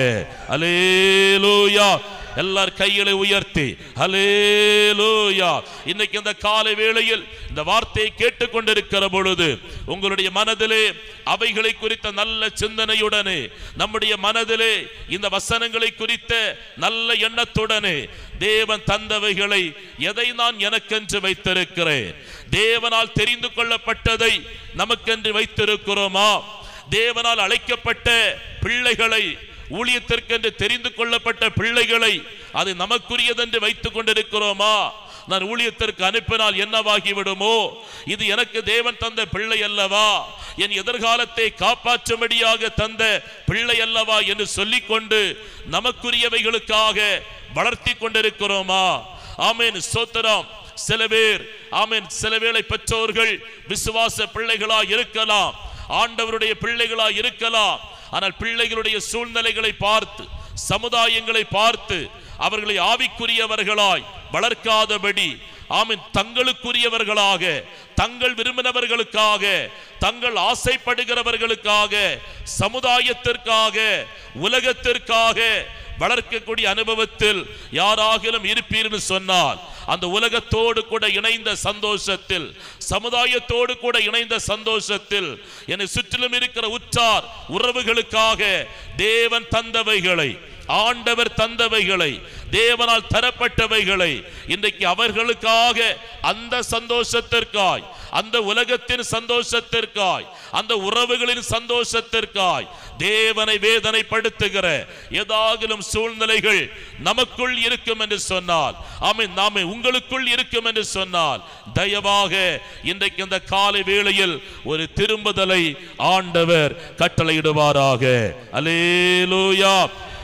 அலேலூயா எல்லார் கைகளை உயர்த்தி ஹலேலூயா இன்னைக்கு இந்த காலை வேளையில் இந்த வார்த்தையை கேட்டுக்கொண்டிருக்கிற பொழுது உங்களுடைய மனதிலே அவைகளை குறித்த நல்ல சிந்தனையுடனே நம்முடைய மனதிலே இந்த வசனங்களை குறித்த நல்ல எண்ணத்துடனே தேவன் தந்தவைகளை எதை நான் எனக்கென்று வைத்திருக்கிறேன் தேவனால் தெரிந்து கொள்ளப்பட்டதை நமக்கென்று வைத்திருக்கிறோமா தேவனால் அழைக்கப்பட்ட பிள்ளைகளை ஊழியத்திற்கென்று தெரிந்து கொள்ளப்பட்ட பிள்ளைகளை அது நமக்குரியதென்று வைத்துக் கொண்டிருக்கிறோமா நான் ஊழியத்திற்கு அனுப்பினால் என்னவாகி விடுமோ இது எனக்கு தேவன் தந்த பிள்ளை அல்லவா என் எதிர்காலத்தை காப்பாற்றும்படியாக தந்த பிள்ளை அல்லவா என்று சொல்லிக்கொண்டு நமக்குரியவைகளுக்காக வளர்த்தி கொண்டிருக்கிறோமா ஆமேன் ஸ்தோத்திரம் சில பேர் ஆமேன் சில வேளை பெற்றோர்கள் விசுவாச பிள்ளைகளா இருக்கலாம் ஆண்டவருடைய பிள்ளைகளா இருக்கலாம் ஆனால் பிள்ளைகளுடைய சூழ்நிலைகளை பார்த்து சமுதாயங்களை பார்த்து அவர்களை ஆவிக்குரியவர்களாய் வளர்க்காதபடி ஆமீன் தங்களுக்குரியவர்களாக தங்கள் விரும்பினவர்களுக்காக தங்கள் ஆசைப்படுகிறவர்களுக்காக சமுதாயத்திற்காக உலகத்திற்காக வளர்க்கக்கூடிய அனுபவத்தில் யாராகிலும் இருப்பீர்னு சொன்னால் அந்த உலகத்தோடு கூட இணைந்த சந்தோஷத்தில் சமுதாயத்தோடு கூட இணைந்த சந்தோஷத்தில் என்னை சுற்றிலும் இருக்கிற உற்றார் உறவுகளுக்காக தேவன் தந்தவைகளை ஆண்டவர் தந்தவைகளை தேவனால் தரப்பட்டவைகளை இன்றைக்கு அவர்களுக்காக அந்த சந்தோஷத்திற்காய் அந்த உலகத்தின் சந்தோஷத்திற்காய் அந்த உறவுகளின் சந்தோஷத்திற்காய் தேவனை வேதனைப்படுத்துகிற ஏதாகிலும் சூழ்நிலைகள் நமக்குள் இருக்கும் என்று சொன்னால் ஆமென் நாமே உங்களுக்குள் இருக்கும் என்று சொன்னால் தயவாக இன்றைக்கு இந்த காலை வேளையில் ஒரு திரும்புதலை ஆண்டவர் கட்டளையிடுவாராக அலேலூயா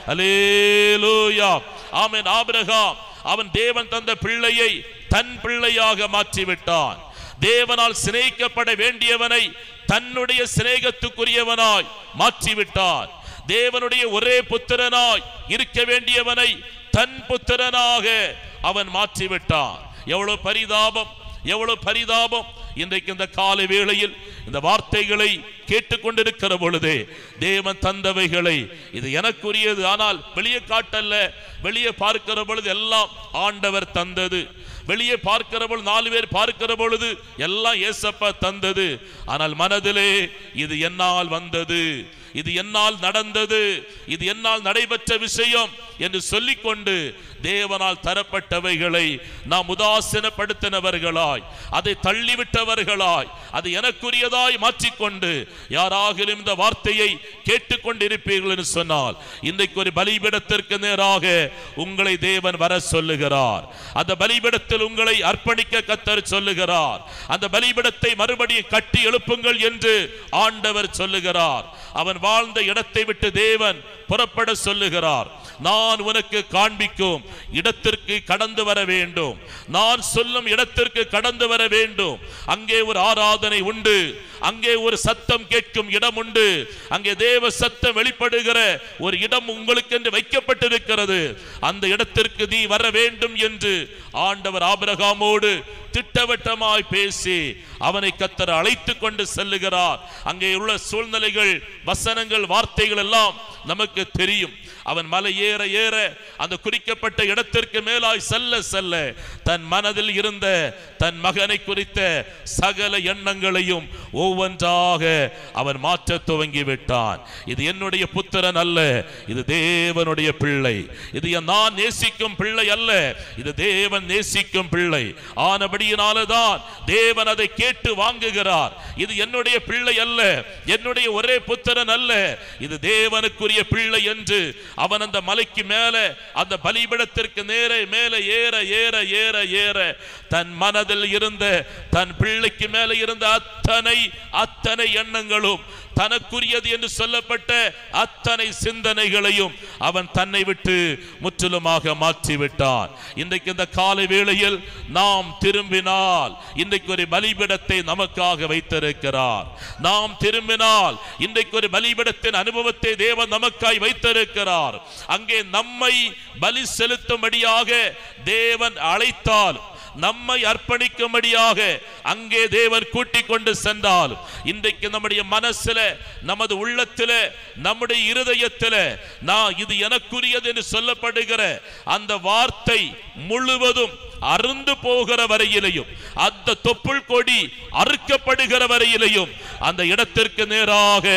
அலேலூயா ஆமென் ஆபிரகாம் அவன் தேவன் தந்த பிள்ளையை தன் பிள்ளையாக மாற்றிவிட்டான் தேவனால் சிநேகிக்கப்பட வேண்டியவனை தன்னுடைய சிநேகத்துக்குரியவனாய் மாற்றிவிட்டான் தேவனுடைய ஒரே புத்திரனாய் இருக்க வேண்டியவனை தன் புத்திரனாக அவன் மாற்றிவிட்டான் எவ்வளவு பரிதாபம் எவ்வளவு பரிதாபம் இன்றைக்கு இந்த காலை வேளையில் இந்த வார்த்தைகளை கேட்டுக்கொண்டிருக்கிற பொழுதே தேவன் தந்தவைகளை இது எனக்குரியது ஆனால் வெளியே காட்டல்ல வெளியே பார்க்கிற பொழுது எல்லாம் ஆண்டவர் தந்தது வெளியே பார்க்கிற பொழுது நாலு பேர் பார்க்கிற பொழுது எல்லாம் ஏசப்பா தந்தது ஆனால் மனதிலே இது என்னால் வந்தது இது என்னால் நடந்தது இது என்னால் நடைபெற்ற விஷயம் என்று சொல்லிக்கொண்டு தேவனால் தரப்பட்டவைகளை நாம் உதாசீனப்படுத்தினவர்களாய் அதை தள்ளிவிட்டவர்களாய் அது எனக்குரியதாய் மாற்றிக்கொண்டு யாராகிலும் இந்த வார்த்தையை கேட்டுக்கொண்டிருப்பீர்கள் என்று சொன்னால் இன்றைக்கு ஒரு பலிபீடத்திற்கு நேராக உங்களை தேவன் வர சொல்லுகிறார் அந்த பலிபீடத்தில் உங்களை அர்ப்பணிக்க கத்தர் சொல்லுகிறார் அந்த பலிபீடத்தை மறுபடியும் கட்டி எழுப்புங்கள் என்று ஆண்டவர் சொல்லுகிறார் அவன் வாழ்ந்த இடத்தை விட்டு தேவன் புறப்பட சொல்லுகிறார் நான் உனக்கு காண்பிக்கும் இடத்திற்கு கடந்து வர வேண்டும் நான் சொல்லும் இடத்திற்கு கடந்து வர வேண்டும் அங்கே ஒரு ஆராதனை உண்டு அங்கே ஒரு சத்தம் கேட்கும் இடம் உண்டு அங்கே தேவ சத்தம் வெளிப்படுகிற ஒரு இடம் உங்களுக்கு என்று வைக்கப்பட்டிருக்கிறது அந்த இடத்திற்கு நீ வர வேண்டும் என்று ஆண்டவர் ஆபிரகாமோடு திட்டவட்டமாய் பேசி அவனை கத்தர் அழைத்து கொண்டு செல்லுகிறார் அங்கே உள்ள சூழ்நிலைகள் வசனங்கள் வார்த்தைகள் எல்லாம் நமக்கு தெரியும் அவன் மலை ஏற ஏற அந்த குறிக்கப்பட்ட இடத்திற்கு மேலாய் செல்ல செல்ல தன் மனதில் இருந்த தன் மகனை குறித்த சகல எண்ணங்களையும் ஒவ்வொன்றாக அவன் மாற்ற துவங்கி விட்டான் இது என்னுடைய புத்திரன் அல்ல இது தேவனுடைய பிள்ளை இது என் நான் நேசிக்கும் பிள்ளை அல்ல இது தேவன் நேசிக்கும் பிள்ளை ஆனபடியினாலதான் தேவன் அதை கேட்டு வாங்குகிறார் இது என்னுடைய பிள்ளை அல்ல என்னுடைய ஒரே புத்திரன் அல்ல இது தேவனுக்குரிய பிள்ளை என்று அவன் அந்த மலைக்கு மேல அந்த பலிபிடத்திற்கு நேரே மேலே ஏற ஏற ஏற ஏற தன் மனதில் இருந்த தன் பிள்ளைக்கு மேல இருந்த அத்தனை அத்தனை எண்ணங்களும் தனக்குரியது என்று சொல்லப்பட்ட அத்தனை சிந்தனைகளையும் அவன் தன்னை விட்டு முற்றிலுமாக மாற்றி விட்டான் இன்றைக்கு இந்த காலை வேளையில் நாம் திரும்பினால் இன்றைக்கு ஒரு பலிபிடத்தை நமக்காக வைத்திருக்கிறார் நாம் திரும்பினால் இன்றைக்கு ஒரு பலிபிடத்தின் அனுபவத்தை தேவன் நமக்காய் வைத்திருக்கிறார் அங்கே நம்மை பலி செலுத்தும்படியாக தேவன் அழைத்தால் நம்மை அர்ப்பணிக்கும்படியாக அங்கே தேவன் கூட்டிக் கொண்டு சென்றால் இன்றைக்கு நம்முடைய மனசுல நமது உள்ளத்தில நம்முடைய இருதயத்தில நான் இது எனக்குரியது என்று சொல்லப்படுகிற அந்த வார்த்தை முழுவதும் அருந்து போகிற வரையிலையும் அந்த தொப்புள் கொடி அறுக்கப்படுகிற வரையிலையும் அந்த இடத்திற்கு நேராக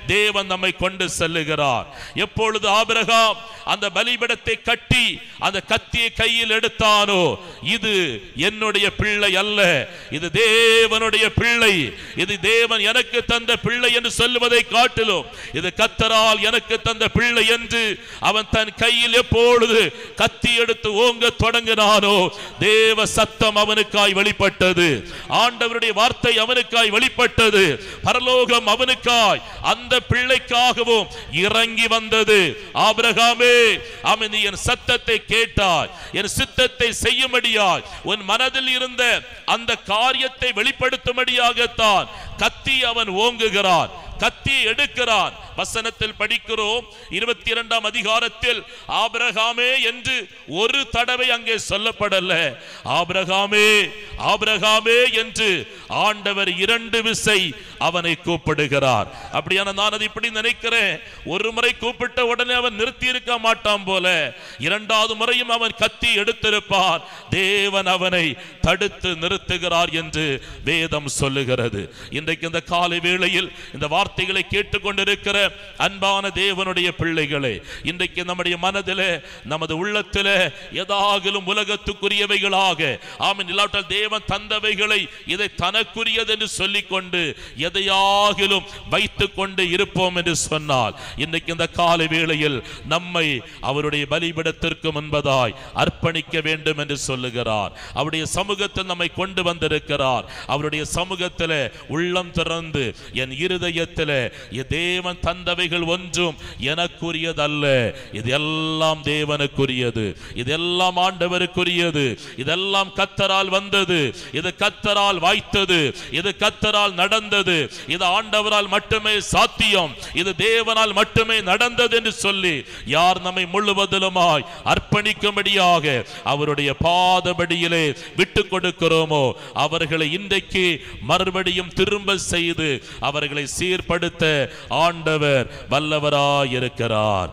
தேவன் நம்மை கொண்டு செல்லுகிறார் எப்பொழுது ஆபிரகாம் அந்த பலிபீடத்தை கட்டி அந்த கத்தியை கையில் எடுத்தானோ இது என்னுடைய பிள்ளை அல்ல இது தேவனுடைய பிள்ளை இது தேவன் எனக்கு தந்த பிள்ளை என்று சொல்லுவதை காட்டிலும் இது கத்தரால் எனக்கு தந்த பிள்ளை என்று அவன் தன் கையில் எப்பொழுது கத்தி எடுத்து ஓங்க தொடங்கினானோ தேவ சத்தம் அவனுக்காய் வெளிப்பட்டது ஆண்டவருடைய வார்த்தை அவனுக்காய் வெளிப்பட்டது பரலோகம் அவனுக்காய் அந்த பிள்ளைக்காகவும் இறங்கி வந்தது ஆபிரகாமே அவன் நீ என் சத்தத்தை கேட்டாய் என் சித்தத்தை செய்யும்படியாய் உன் மனதில் இருந்த அந்த காரியத்தை வெளிப்படுத்தும்படியாகத்தான் கத்தி அவன் ஓங்குகிறான் கத்தி எடுக்கிறான் வசனத்தில் படிக்கிறோம் இருபத்தி இரண்டாம் அதிகாரத்தில் ஆபிரகாமே என்று ஒரு தடவை அங்கே சொல்லப்படல ஆபிரகாமே ஆபிரகாமே என்று ஆண்டவர் இரண்டு விசை அவனை கூப்பிடுகிறார் அப்படியான நான் அதை இப்படி நினைக்கிறேன் ஒரு முறை கூப்பிட்ட உடனே அவன் நிறுத்தி இருக்க மாட்டான் போல இரண்டாவது முறையும் அவன் கத்தி எடுத்திருப்பான் தேவன் அவனை தடுத்து நிறுத்துகிறார் என்று வேதம் சொல்லுகிறது இன்றைக்கு இந்த காலை வேளையில் இந்த வார்த்தைகளை கேட்டுக்கொண்டிருக்கிற அன்பான தேவனுடைய பிள்ளைகளே இன்றைக்கு நம்முடைய மனதிலே நமது உள்ளத்திலே ஏதாகிலும் உலகத்துக்குரியவைகளாக ஆமென் இல்லாவிட்டால் தேவன் தந்தவைகளை இதை தனக்குரியது என்று சொல்லிக்கொண்டு எதையாகிலும் வைத்துக் கொண்டு இருப்போம் என்று சொன்னால் இன்றைக்கு இந்த காலை வேளையில் நம்மை அவருடைய பலிபிடத்திற்கு முன்பதாய் அர்ப்பணிக்க வேண்டும் என்று சொல்லுகிறார் அவருடைய சமூகத்தில் நம்மை கொண்டு வந்திருக்கிறார் அவருடைய சமூகத்தில் உள்ளம் திறந்து என் இருதயத்தில் தேவன் தந்தவைகள் ஒன்றும் எனக்குரியதல்ல இது எல்லாம் தேவனுக்குரியது இதெல்லாம் ஆண்டவருக்குரியது இதெல்லாம் கத்தரால் வந்தது இது கத்தரால் வாய்த்தது இது கத்தரால் நடந்தது இது ஆண்டவரால் மட்டுமே சாத்தியம் இது தேவனால் மட்டுமே நடந்தது என்று சொல்லி யார் நம்மை முழுவதிலுமாய் அர்ப்பணிக்கும்படியாக அவருடைய பாதபடியிலே விட்டு கொடுக்கிறோமோ அவர்களை இன்றைக்கு மறுபடியும் திரும்ப செய்து அவர்களை சீர்படுத்த ஆண்டவர் வல்லவராயிருக்கிறார்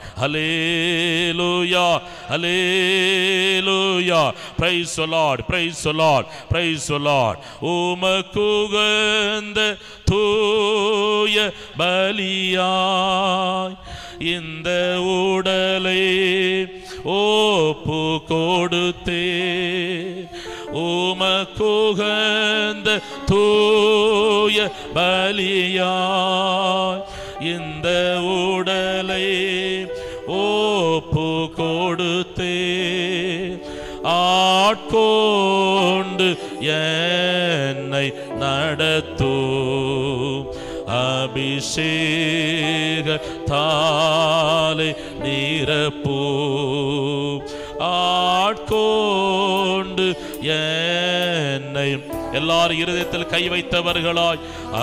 ஹலேலூயா ஹலேலூயா பிரைஸ் சொலாட் பிரைஸ் சொலாட் பிரைஸ் சொலாட் உமக்குகந்த தூய பலியாய் இந்த உடலை ஓப்பு கொடுத்தே உமக்குகந்த தூய பலியாய் இந்த உடலை ஓப்பு கொடுத்தே ஆட்கொண்டு என்னை நடத்தும் அபிஷேக தாலை நிரப்பூ ஆட்கொண்டு என்னை எல்லாரும் இருதயத்தில் கை வைத்தவர்களாய்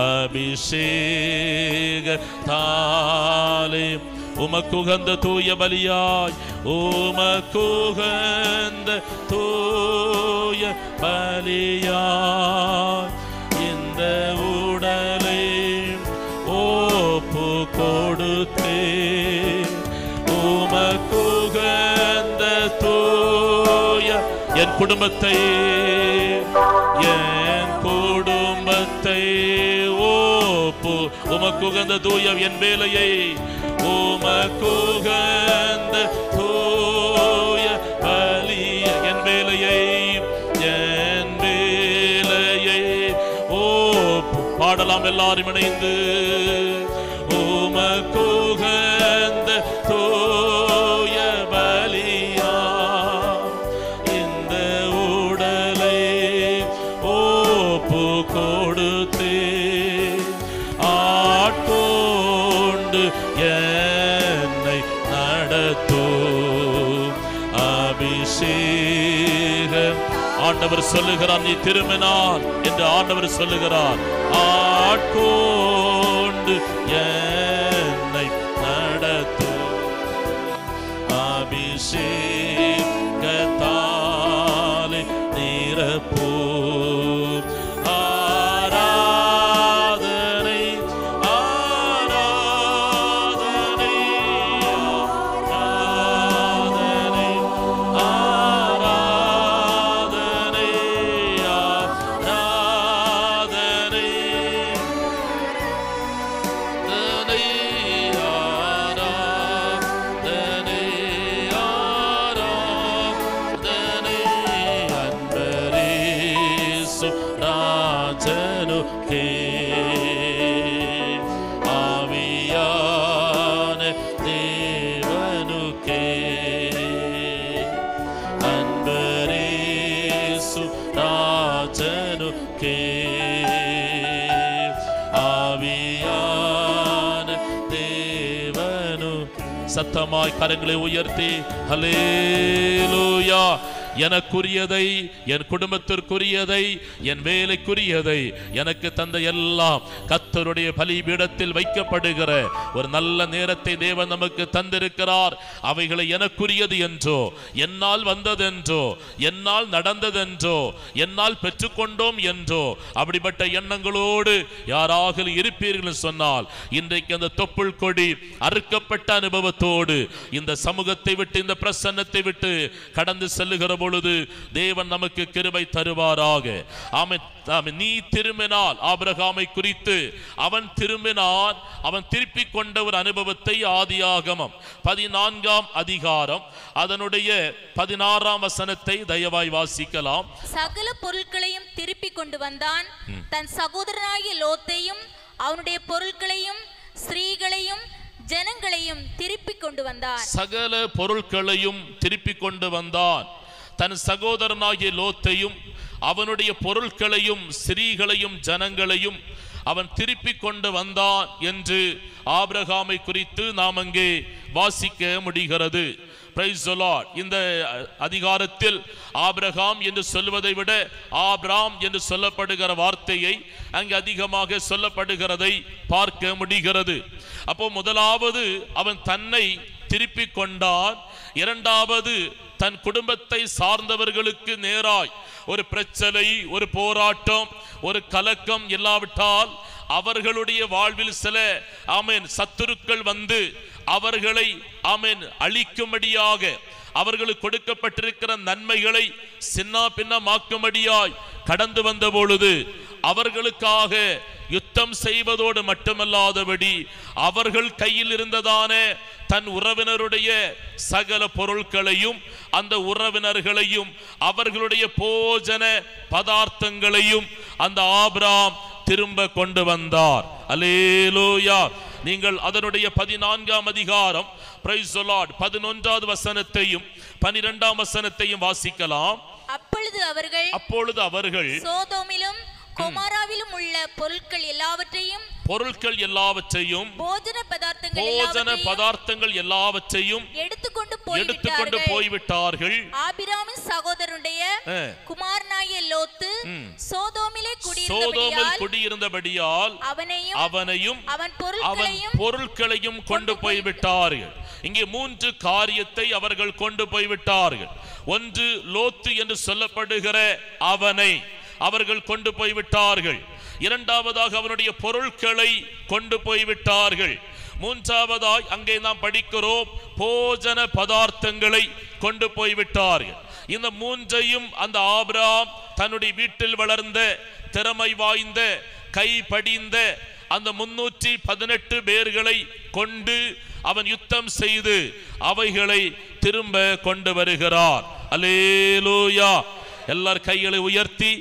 அபிஷேக தாலே உமக்குகந்த தூய பலியாய் உமக்குகந்த தூய பலியாய் இந்த உடலை ஓப்பு கொடுத்தே உமக்குகந்த தூய என் குடும்பத்தை என் குடும்பத்தை ஓப்பு உமக்குகந்த தூய என் வேலையை உமக்குகந்த தூய பலிய என் வேலையை என் வேலையை ஓ பாடலாம் எல்லாரும் இணைந்து உமக்குகந்த தூய பலியா இந்த உடலை ஓப்பு கொடுத்தே ஆட்கொண்டு என்னை நடத்தும் அபிஷேகம் ஆண்டவர் சொல்லுகிறார் நீ திரும்பினார் என்று ஆண்டவர் சொல்லுகிறார் ஆட்கொண்டு என்னை நடத்தும் அபிஷேகத்தாலே நிரப்பூ ஆராதனை ஆராதனை ஆராதனை ஆராதனை ஆராதனை ஆராதனை தேவனுக்கே ஆவியான தேவனுக்கே அன்பரேசு ராஜனுக்கே ஆவியான தேவனு சத்தமாய் கரங்களை உயர்த்தி ஹலேலூயா எனக்குரியதை என் குடும்பத்திற்குரியதை என் வேலைக்குரியதை எனக்கு தந்த எல்லாம் கத்தருடைய பலிபீடத்தில் வைக்கப்படுகிற ஒரு நல்ல நேரத்தை தேவன் நமக்கு தந்திருக்கிறார் அவைகளை எனக்குரியது என்றோ என்னால் வந்ததென்றோ என்னால் நடந்ததென்றோ என்னால் பெற்றுக்கொண்டோம் என்றோ அப்படிப்பட்ட எண்ணங்களோடு யாராக இருப்பீர்கள் சொன்னால் இன்றைக்கு அந்த தொப்புள் கொடி அறுக்கப்பட்ட அனுபவத்தோடு இந்த சமூகத்தை விட்டு இந்த பிரசன்னத்தை விட்டு கடந்து செல்லுகிற பொழுது தேவன் நமக்கு கிருபை தருவாராக ஆமென் ஆமென். நீ திரும்பினால் ஆபிரகாமை குறித்து அவன் திரும்பினான் அவன் திருப்பிக் கொண்ட ஒரு அனுபவத்தை ஆதியாகமம் பதினான்காம் அதிகாரம் அதனுடைய பதினாறாம் வசனத்தை தயவாய் வாசிக்கலாம் சகல பொருட்களையும் திருப்பி கொண்டு வந்தான் தன் சகோதரனாகிய லோத்தையும் அவனுடைய பொருட்களையும் ஸ்திரீகளையும் ஜனங்களையும் திருப்பி கொண்டு வந்தான் சகல பொருட்களையும் திருப்பிக் கொண்டு வந்தான் தன் சகோதரனாகிய லோத்தையும் அவனுடைய பொருட்களையும் ஸ்திரீகளையும் ஜனங்களையும் அவன் திருப்பிக் கொண்டு வந்தான் என்று ஆபிரகாமை குறித்து நாம் அங்கே வாசிக்க முடிகிறது Praise the Lord. இந்த அஹ், அதிகாரத்தில் ஆபிரகாம் என்று சொல்வதை விட ஆபிராம் என்று சொல்லப்படுகிற வார்த்தையை அங்கு அதிகமாக சொல்லப்படுகிறதை பார்க்க முடிகிறது அப்போ முதலாவது அவன் தன்னை திருப்பிக் கொண்டான் இரண்டாவது தன் குடும்பத்தை சார்ந்தவர்களுக்கு நேராய் ஒரு பிரச்சனை ஒரு போராட்டம் ஒரு கலக்கம் இல்லாவிட்டால் அவர்களுடைய வாழ்வில் சில ஆமென் சத்துருக்கள் வந்து அவர்களை ஆமென் அழிக்கும்படியாக அவர்களுக்கு கொடுக்கப்பட்டிருக்கிற நன்மைகளை சின்ன பின்னமாக்கும்படியாய் கடந்து வந்த பொழுது அவர்களுக்காக யுத்தம் செய்வதோடு மட்டுமல்லாதபடி அவர்கள் கையில் இருந்ததான தன் உறவினருடைய சகல பொருட்களையும் அந்த உறவினர்களையும் அவர்களுடைய போஜன பதார்த்தங்களையும் அந்த ஆபிராம் திரும்ப கொண்டு வந்தார் அலேலூயா நீங்கள் அதனுடைய பதினான்காம் அதிகாரம் பிரைஸ் பதினொன்றாவது வசனத்தையும் பனிரெண்டாம் வசனத்தையும் வாசிக்கலாம் அப்பொழுது அவர்கள் அப்பொழுது அவர்கள் சோதோமிலும் கொமாராவிலும் உள்ள பொருட்கள் எல்லாவற்றையும் பொருட்கள் எல்லாவற்றையும் போஜன பதார்த்தங்கள் போஜன எல்லாவற்றையும் பதார்த்தங்கள் எல்லாவற்றையும் எடுத்துக்கொண்டு எடுத்துக்கொண்டு போய்விட்டார்கள் போய்விட்டார்கள் ஆபிராமின் சகோதரனுடைய ஆ. குமாரனாகிய லோத்து ம். சோதோமிலே சோதோமில் குடியிருந்தபடியால் குடியிருந்தபடியால் அவனையும் அவனையும் அவன் அவன் பொருட்களையும் பொருட்களையும் கொண்டு போய்விட்டார்கள் இங்கே மூன்று காரியத்தை அவர்கள் கொண்டு போய்விட்டார்கள் ஒன்று லோத்து என்று சொல்லப்படுகிற அவனை அவர்கள் கொண்டு போய்விட்டார்கள் இரண்டாவதாக அவனுடைய பொருட்களை கொண்டு போய்விட்டார்கள் மூன்றாவதாய் அங்கே நாம் படிக்கிறோம் போஜன பதார்த்தங்களை கொண்டு போய்விட்டார்கள் இந்த மூன்றையும் அந்த ஆபிராம் தன்னுடைய வீட்டில் வளர்ந்த திறமை வாய்ந்த கை படிந்த அந்த முன்னூற்றி பதினெட்டு பேர்களை கொண்டு அவன் யுத்தம் செய்து அவைகளை திரும்ப கொண்டு வருகிறார் அலேலூயா எல்லார் கைகளை உயர்த்தி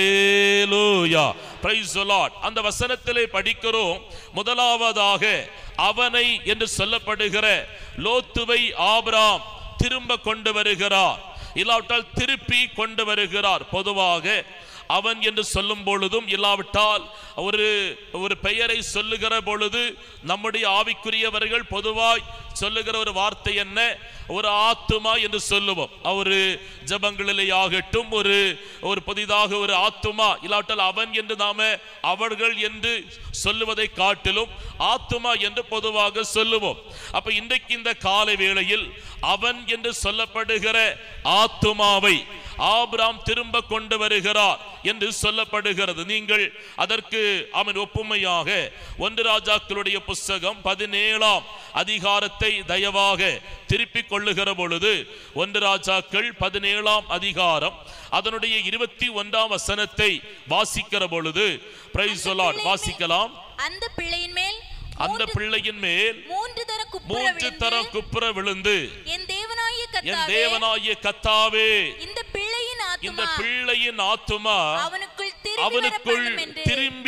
அலேலூயா பிரைஸ் அந்த வசனத்திலே படிக்கிறோம் முதலாவதாக அவனை என்று சொல்லப்படுகிற லோத்துவை ஆபிராம் திரும்ப கொண்டு வருகிறார் இல்லாவிட்டால் திருப்பி கொண்டு வருகிறார் பொதுவாக அவன் என்று சொல்லும் பொழுதும் இல்லாவிட்டால் ஒரு ஒரு பெயரை சொல்லுகிற பொழுது நம்முடைய ஆவிக்குரியவர்கள் பொதுவாய் சொல்லுகிற ஒரு வார்த்தை என்ன ஒரு ஆத்துமா என்று சொல்லுவோம் ஒரு ஜபங்களிலே ஆகட்டும் ஒரு ஒரு புதிதாக ஒரு ஆத்துமா இல்லாவிட்டால் அவன் என்று நாம அவர்கள் என்று சொல்லுவதை காட்டிலும் ஆத்துமா என்று பொதுவாக சொல்லுவோம் அப்ப இன்றைக்கு இந்த காலை வேளையில் அவன் என்று சொல்லப்படுகிற ஆத்துமாவை ஆபிராம் திரும்ப கொண்டு வருகிறார் என்று சொல்லப்படுகிறது நீங்கள் அதற்கு அவன் ஒப்புமையாக ஒன்று ராஜாக்களுடைய புஸ்தகம் பதினேழாம் அதிகாரத்தை தயவாக திருப்பிக் கொள்ளுகிற பொழுது ஒன்று ராஜாக்கள் பதினேழாம் அதிகாரம் அதனுடைய இருபத்தி ஒன்றாம் வசனத்தை வாசிக்கிற பொழுது பிரைஸ் வாசிக்கலாம் அந்த பிள்ளையின் மேல் அந்த மூன்று- பிள்ளையின் மேல் மூன்று தர குப்புற மூன்று விழுந்து, தரம் குப்புற விழுந்து என் தேவனாகிய என் கர்த்தாவே தேவனாகிய கத்தாவே இந்த பிள்ளையின் இந்த ஆத்துமா பிள்ளையின் ஆத்துமா அவனுக்குள் திரும்பி வர அவனுக்குள் பண்ணும் என்று திரும்பி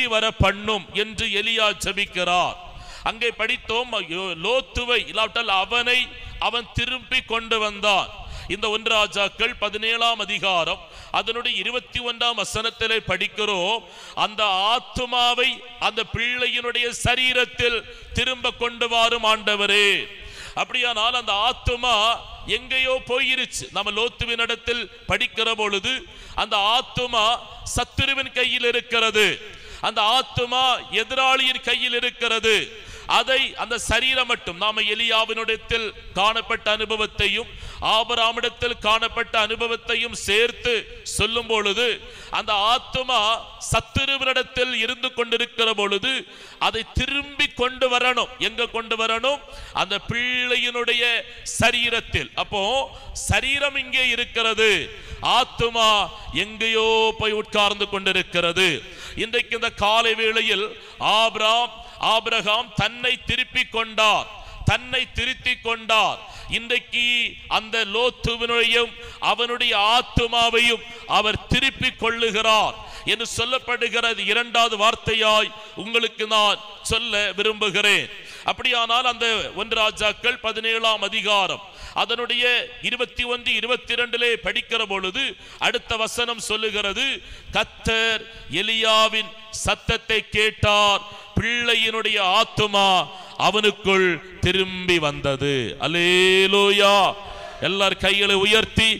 வர பண்ணும் என்று எலியா ஜெபிக்கிறார் அங்கே படித்தோம் யோ- லோத்துவை இல்லாவிட்டால் அவனை அவன் திருப்பி கொண்டு வந்தான் இந்த ஒன்று ராஜாக்கள் பதினேழாம் அதிகாரம் அதனுடைய இருபத்தி ஒன்றாம் வசனத்திலே படிக்கிறோம் அந்த ஆத்துமாவை அந்த பிள்ளையினுடைய சரீரத்தில் திரும்ப கொண்டு வாரும் ஆண்டவரே அப்படியானால் அந்த ஆத்துமா எங்கேயோ போயிருச்சு நம்ம லோத்துவின் இடத்தில் படிக்கிற பொழுது அந்த ஆத்துமா சத்துருவின் கையில் இருக்கிறது அந்த ஆத்துமா எதிராளியின் கையில் இருக்கிறது அதை அந்த சரீரம் மட்டும் நாம எலியாவினிடத்தில் காணப்பட்ட அனுபவத்தையும் ஆபராமிடத்தில் காணப்பட்ட அனுபவத்தையும் சேர்த்து சொல்லும் பொழுது அந்த ஆத்துமா சத்துருவினிடத்தில் இருந்து கொண்டிருக்கிற பொழுது அதை திரும்பி கொண்டு வரணும் எங்க கொண்டு வரணும் அந்த பிள்ளையினுடைய சரீரத்தில் அப்போ சரீரம் இங்கே இருக்கிறது ஆத்துமா எங்கேயோ போய் உட்கார்ந்து கொண்டிருக்கிறது இன்றைக்கு இந்த காலை வேளையில் ஆபிராம் ஆபிரகாம் தன்னை திருப்பி கொண்டார் தன்னை திருத்தி கொண்டார் இன்றைக்கு அந்த லோத்துவினையும் அவனுடைய ஆத்துமாவையும் அவர் திருப்பி கொள்ளுகிறார் என்று சொல்லப்படுகிறது இரண்டாவது வார்த்தையாய் உங்களுக்கு நான் சொல்ல விரும்புகிறேன் அப்படியானால் அந்த ஒன்று ராஜாக்கள் பதினேழாம் அதிகாரம் அதனுடைய இருபத்தி ஒன்று இருபத்தி இரண்டிலே படிக்கிற பொழுது அடுத்த வசனம் சொல்லுகிறது கத்தர் எலியாவின் சத்தத்தை கேட்டார் பிள்ளையினுடைய ஆத்துமா அவனுக்குள் திரும்பி வந்தது அலேலூயா எல்லார் கைகளை உயர்த்தி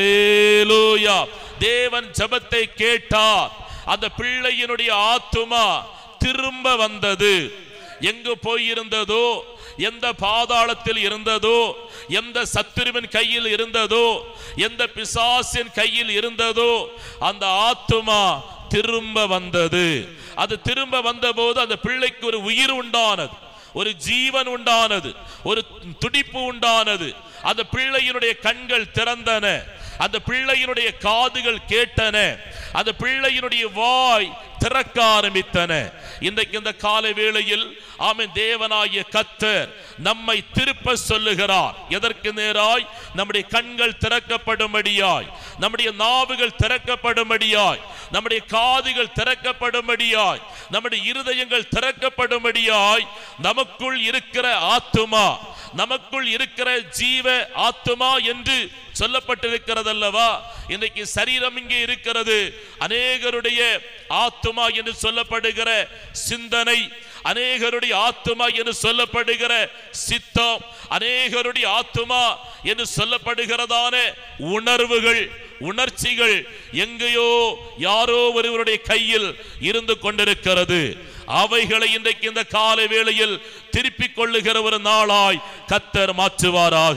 அலேலூயா தேவன் ஜெபத்தை கேட்டார் அந்த பிள்ளையினுடைய ஆத்துமா திரும்ப வந்தது எங்கு போயிருந்ததோ எந்த பாதாளத்தில் இருந்ததோ எந்த சத்துருவின் கையில் இருந்ததோ எந்த பிசாசின் கையில் இருந்ததோ அந்த ஆத்துமா திரும்ப வந்தது அது திரும்ப வந்தபோது அந்த பிள்ளைக்கு ஒரு உயிர் உண்டானது ஒரு ஜீவன் உண்டானது ஒரு துடிப்பு உண்டானது அந்த பிள்ளையினுடைய கண்கள் திறந்தன அந்த பிள்ளையினுடைய காதுகள் கேட்டன அந்த பிள்ளையினுடைய வாய் திறக்க ஆரம்பித்தன இன்றைக்கு இந்த காலை வேளையில் ஆமென் தேவனாகிய கத்தர் நம்மை திருப்ப சொல்லுகிறார் எதற்கு நேராய் நம்முடைய கண்கள் திறக்கப்படும்படியாய் நம்முடைய நாவுகள் திறக்கப்படும்படியாய் நம்முடைய காதுகள் திறக்கப்படும்படியாய் நம்முடைய இருதயங்கள் திறக்கப்படும்படியாய் நமக்குள் இருக்கிற ஆத்துமா நமக்குள் இருக்கிற ஜீவ ஆத்துமா என்று சொல்லப்பட்டிருக்கிறதல்லவா இன்னைக்கு சரீரம் இங்கே இருக்கிறது அநேகருடைய ஆத்துமா என்று சொல்லப்படுகிற சிந்தனை அநேகருடைய ஆத்துமா என்று சொல்லப்படுகிற சித்தம் அநேகருடைய ஆத்துமா என்று சொல்லப்படுகிறதான உணர்வுகள் உணர்ச்சிகள் எங்கேயோ யாரோ ஒருவருடைய கையில் இருந்து கொண்டிருக்கிறது அவைகளை இன்றைக்கு இந்த காலை வேளையில் திருப்பிக் கொள்ளுகிற ஒரு நாளாய் கத்தர் மாற்றுவாராக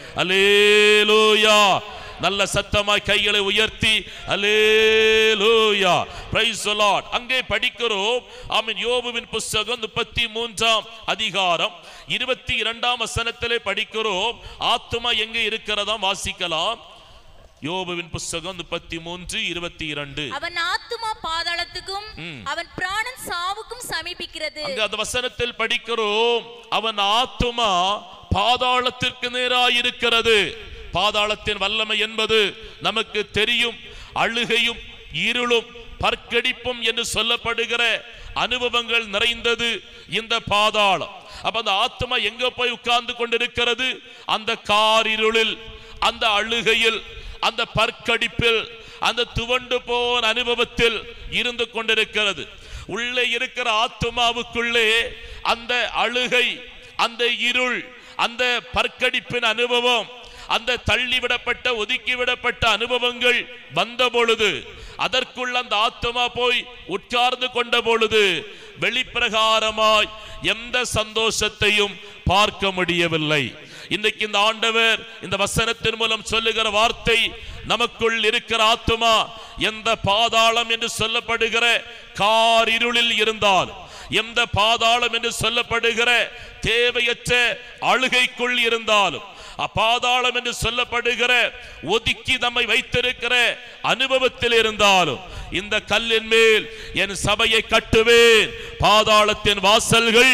அலேலூயா நல்ல சத்தமாய் கைகளை உயர்த்தி அலேலூயா பிரைஸ் the Lord அங்கே படிக்கிறோம் ஆமென் யோபுவின் புஸ்தகம் முப்பத்தி மூன்றாம் அதிகாரம் இருபத்தி இரண்டாம் வசனத்திலே படிக்கிறோம் ஆத்துமா எங்கே இருக்கிறதாம் வாசிக்கலாம் யோபுவின் புஸ்தகம் முப்பத்தி மூன்று இருபத்தி இரண்டு அவன் ஆத்துமா பாதாளத்துக்கும் அவன் பிராணன் சாவுக்கும் சமீபிக்கிறது அங்க அந்த வசனத்தில் படிக்கிறோம் அவன் ஆத்துமா பாதாளத்திற்கு நேராய் இருக்கிறது பாதாளத்தின் வல்லமை என்பது நமக்கு தெரியும் அழுகையும் இருளும் பற்கடிப்பும் என்று சொல்லப்படுகிற அனுபவங்கள் நிறைந்தது இந்த பாதாளம் அப்ப அந்த ஆத்மா எங்க போய் உட்கார்ந்து கொண்டிருக்கிறது அந்த காரிருளில் அந்த அழுகையில் அந்த பற்கடிப்பில் அந்த துவண்டு போன அனுபவத்தில் இருந்து கொண்டிருக்கிறது உள்ளே இருக்கிற ஆத்மாவுக்குள்ளே அந்த அழுகை அந்த இருள் அந்த பற்கடிப்பின் அனுபவம் அந்த தள்ளிவிடப்பட்ட ஒதுக்கிவிடப்பட்ட அனுபவங்கள் வந்த பொழுது அதற்குள் அந்த ஆத்மா போய் உட்கார்ந்து கொண்ட பொழுது வெளிப்பிரகாரமாய் எந்த சந்தோஷத்தையும் பார்க்க முடியவில்லை இன்றைக்கு இந்த ஆண்டவர் இந்த வசனத்தின் மூலம் சொல்லுகிற வார்த்தை நமக்குள் இருக்கிற ஆத்துமா எந்த பாதாளம் என்று சொல்லப்படுகிற காரிருளில் இருந்தால் எந்த பாதாளம் என்று சொல்லப்படுகிற தேவையற்ற அழுகைக்குள் இருந்தாலும் அப்பாதாளம் என்று சொல்லப்படுகிற ஒதுக்கி நம்மை வைத்திருக்கிற அனுபவத்தில் இருந்தாலும் இந்த கல்லின் மேல் என் சபையை கட்டுவேன் பாதாளத்தின் வாசல்கள்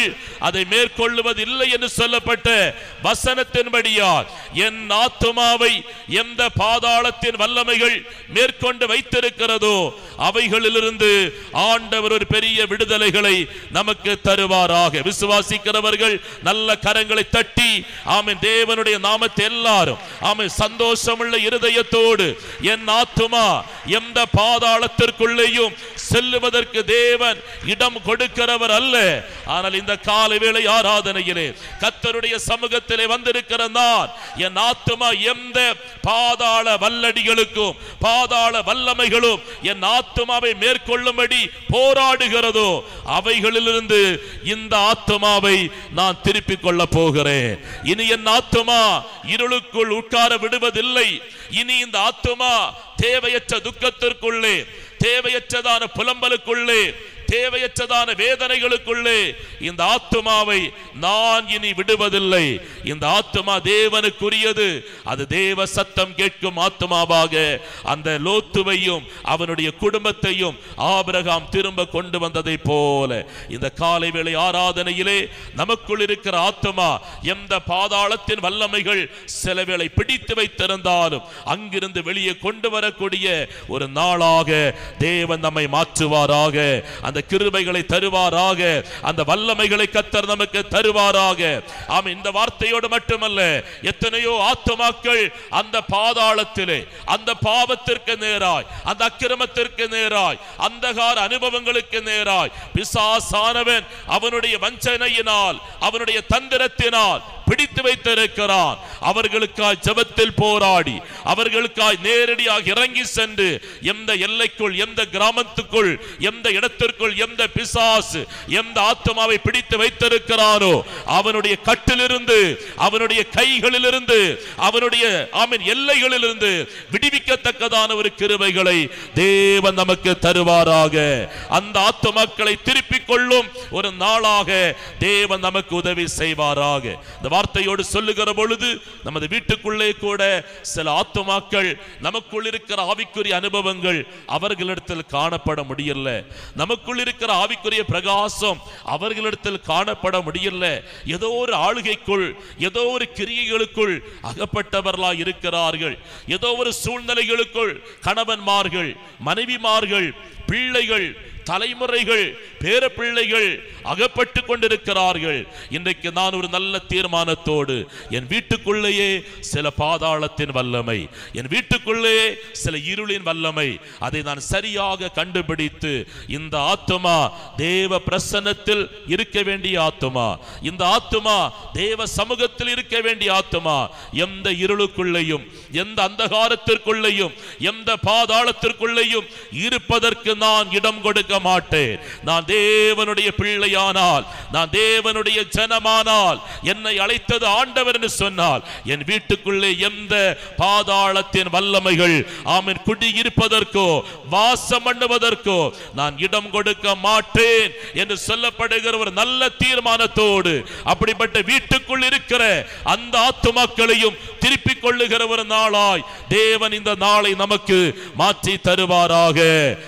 அதை மேற்கொள்ளுவதில்லை என்று சொல்லப்பட்ட வசனத்தின்படியால் என் ஆத்துமாவை எந்த பாதாளத்தின் வல்லமைகள் மேற்கொண்டு வைத்திருக்கிறதோ அவைகளிலிருந்து ஆண்டவர் ஒரு பெரிய விடுதலைகளை நமக்கு தருவாராக விசுவாசிக்கிறவர்கள் நல்ல கரங்களை தட்டி ஆமென் தேவனுடைய நாமத்தை எல்லாரும் ஆமென் சந்தோஷமுள்ள இருதயத்தோடு என் ஆத்துமா எந்த பாதாளத்திற்குள்ளேயும் செல்லுவதற்கு தேவன் இடம் கொடுக்கிறவர் அல்ல ஆனால் இந்த காலை வேளை ஆராதனையிலே கத்தருடைய சமூகத்திலே வந்திருக்கிற நான் என் ஆத்துமா எந்த பாதாள வல்லடிகளுக்கும் பாதாள வல்லமைகளும் என் ஆத்துமாவை மேற்கொள்ளும்படி போராடுகிறதோ அவைகளிலிருந்து இந்த ஆத்துமாவை நான் திருப்பிக் கொள்ள போகிறேன் இனி என் ஆத்துமா இருளுக்குள் உட்கார விடுவதில்லை இனி இந்த ஆத்துமா தேவையற்ற துக்கத்திற்குள்ளே தேவையற்றதான புலம்பலுக்குள்ளே தேவையற்றதான வேதனைகளுக்குள்ளே இந்த ஆத்துமாவை நான் இனி விடுவதில்லை இந்த ஆத்துமா தேவனுக்குரியது அது தேவ சத்தம் கேட்கும் ஆத்துமாவாக அந்த லோத்துவையும் அவனுடைய குடும்பத்தையும் ஆபிரகாம் திரும்ப கொண்டு வந்ததை போல இந்த காலை வேளை ஆராதனையிலே நமக்குள் இருக்கிற ஆத்துமா எந்த பாதாளத்தின் வல்லமைகள் சில வேளை பிடித்து வைத்திருந்தாலும் அங்கிருந்து வெளியே கொண்டு வரக்கூடிய ஒரு நாளாக தேவன் நம்மை மாற்றுவாராக அந்த கிருபைகளை தருவாராக அந்த வல்லமைகளை கத்தர் நமக்கு தருவாராக ஆம் இந்த வார்த்தையோடு மட்டுமல்ல எத்தனையோ ஆத்துமாக்கள் அந்த பாதாளத்திலே அந்த பாவத்திற்கு நேராய் அந்த அக்கிரமத்திற்கு நேராய் அந்தகார அனுபவங்களுக்கு நேராய் பிசாசானவன் அவனுடைய வஞ்சனையினால் அவனுடைய தந்திரத்தினால் பிடித்து வைத்திருக்கிறான் அவர்களுக்காய் ஜெபத்தில் போராடி அவர்களுக்காய் நேரடியாக இறங்கி சென்று எந்த எல்லைக்குள் எந்த கிராமத்துக்குள் எந்த இடத்திற்குள் எந்த பிசாசு எந்த ஆத்மாவை பிடித்து வைத்திருக்கிறானோ அவனுடைய கட்டிலிருந்து அவனுடைய கைகளிலிருந்து அவனுடைய ஆமீன் எல்லைகளிலிருந்து விடுவிக்கத்தக்கதான ஒரு கிருபைகளை தேவன் நமக்கு தருவாராக அந்த ஆத்துமாக்களை திருப்பிக் கொள்ளும் ஒரு நாளாக தேவன் நமக்கு உதவி செய்வாராக இந்த வார்த்தையோடு சொல்லுகிற பொழுது நமது வீட்டுக்குள்ளே கூட சில ஆத்துமாக்கள் நமக்குள் இருக்கிற ஆவிக்குரிய அனுபவங்கள் அவர்களிடத்தில் காணப்பட முடியல நமக்குள் இருக்கிற ஆவிக்குரிய பிரகாசம் அவர்களிடத்தில் காணப்பட முடியல ஏதோ ஒரு ஆளுகைக்குள் ஏதோ ஒரு கிரியைகளுக்குள் அகப்பட்டவர்களாய் இருக்கிறார்கள் ஏதோ ஒரு சூழ்நிலைகளுக்குள் கணவன்மார்கள் மனைவிமார்கள் பிள்ளைகள் தலைமுறைகள் பேர பிள்ளைகள் அகப்பட்டு கொண்டிருக்கிறார்கள் இன்றைக்கு நான் ஒரு நல்ல தீர்மானத்தோடு என் வீட்டுக்குள்ளேயே சில பாதாளத்தின் வல்லமை என் வீட்டுக்குள்ளே சில இருளின் வல்லமை அதை நான் சரியாக கண்டுபிடித்து இந்த ஆத்துமா தேவ பிரசன்னத்தில் இருக்க வேண்டிய ஆத்துமா இந்த ஆத்துமா தேவ சமூகத்தில் இருக்க வேண்டிய ஆத்துமா எந்த இருளுக்குள்ளேயும் எந்த அந்தகாரத்திற்குள்ளேயும் எந்த பாதாளத்திற்குள்ளேயும் இருப்பதற்கு நான் இடம் கொடுக்க மாட்டேன் நான் தேவனுடைய பிள்ளையானால் நான் தேவனுடைய ஜனமானால் என்னை அழைத்தது ஆண்டவர் என்று சொன்னால் என் வீட்டுக்குள்ளே எந்த பாதாளத்தின் வல்லமைகள் ஆமீன் குடியிருப்பதற்கோ வாசம் பண்ணுவதற்கோ நான் இடம் கொடுக்க மாட்டேன் என்று சொல்லப்படுகிற ஒரு நல்ல தீர்மானத்தோடு அப்படிப்பட்ட வீட்டுக்குள் இருக்கிற அந்த ஆத்துமாக்களையும் திருப்பிக் கொள்ளுகிற ஒரு நாளாய் தேவன் இந்த நாளை நமக்கு மாற்றி தருவாராக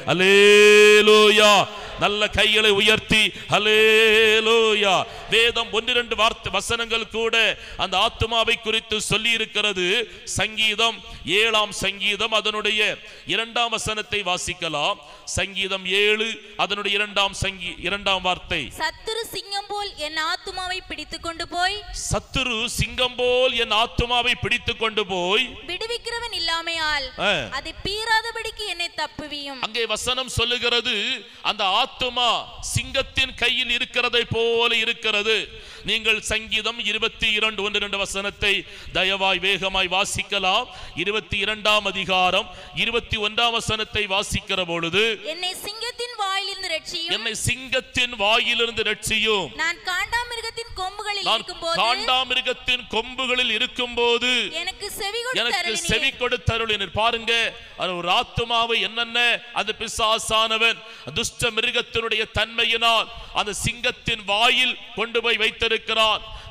அல்லேலூயா நல்ல கைகளை உயர்த்தி ஹலேலூயா வேதம் ஒன்னிரண்டு வார்த்தை வசனங்கள் கூட அந்த ஆத்மாவை குறித்து சொல்லி இருக்கிறது சங்கீதம் ஏழாம் சங்கீதம் அதனுடைய இரண்டாம் வசனத்தை வாசிக்கலாம் சங்கீதம் ஏழு அதனுடைய இரண்டாம் சங்கி இரண்டாம் வார்த்தை சத்துரு சிங்கம் போல் என் ஆத்துமாவை பிடித்து கொண்டு போய் சத்துரு சிங்கம் போல் என் ஆத்மாவை பிடித்து கொண்டு போய் விடுவிக்கிறவன் இல்லாமையால் ஆ, அதை பீறாதபடிக்கு என்னை தப்புவியும் அங்கே வசனம் சொல்லுகிறது அந்த ஆத்துமா சிங்கத்தின் கையில் இருக்கிறதை போல இருக்கிறது நீங்கள் சங்கீதம் இருபத்தி இரண்டு ஒன்று இரண்டு வசனத்தை தயவாய் வேகமாய் வாசிக்கலாம் இருபத்தி இரண்டாம் அதிகாரம் இருபத்தி ஒன்றாம் வசனத்தை வாசிக்கிற பொழுது என்னை சிங்கத்தின் வாயிலிருந்து ரட்சியும் என்னை சிங்கத்தின் வாயிலிருந்து ரட்சியும் நான் காண்டாமிருகத்தின் கொம்புகளில் நான் இருக்கும்போது காண்டாமிருகத்தின் கொம்புகளில் இருக்கும்போது எனக்கு செவி எனக்கு செவி கொடுத்தருளினீர் கொடுத்தருளினர் பாருங்க அது ஒரு ஆத்துமாவை என்னென்ன அந்த பிசாசானவன் துஷ்ட மிருகத்தினுடைய தன்மையினால் அந்த சிங்கத்தின் வாயில் கொண்டு போய் வைத்திருக்கிறான்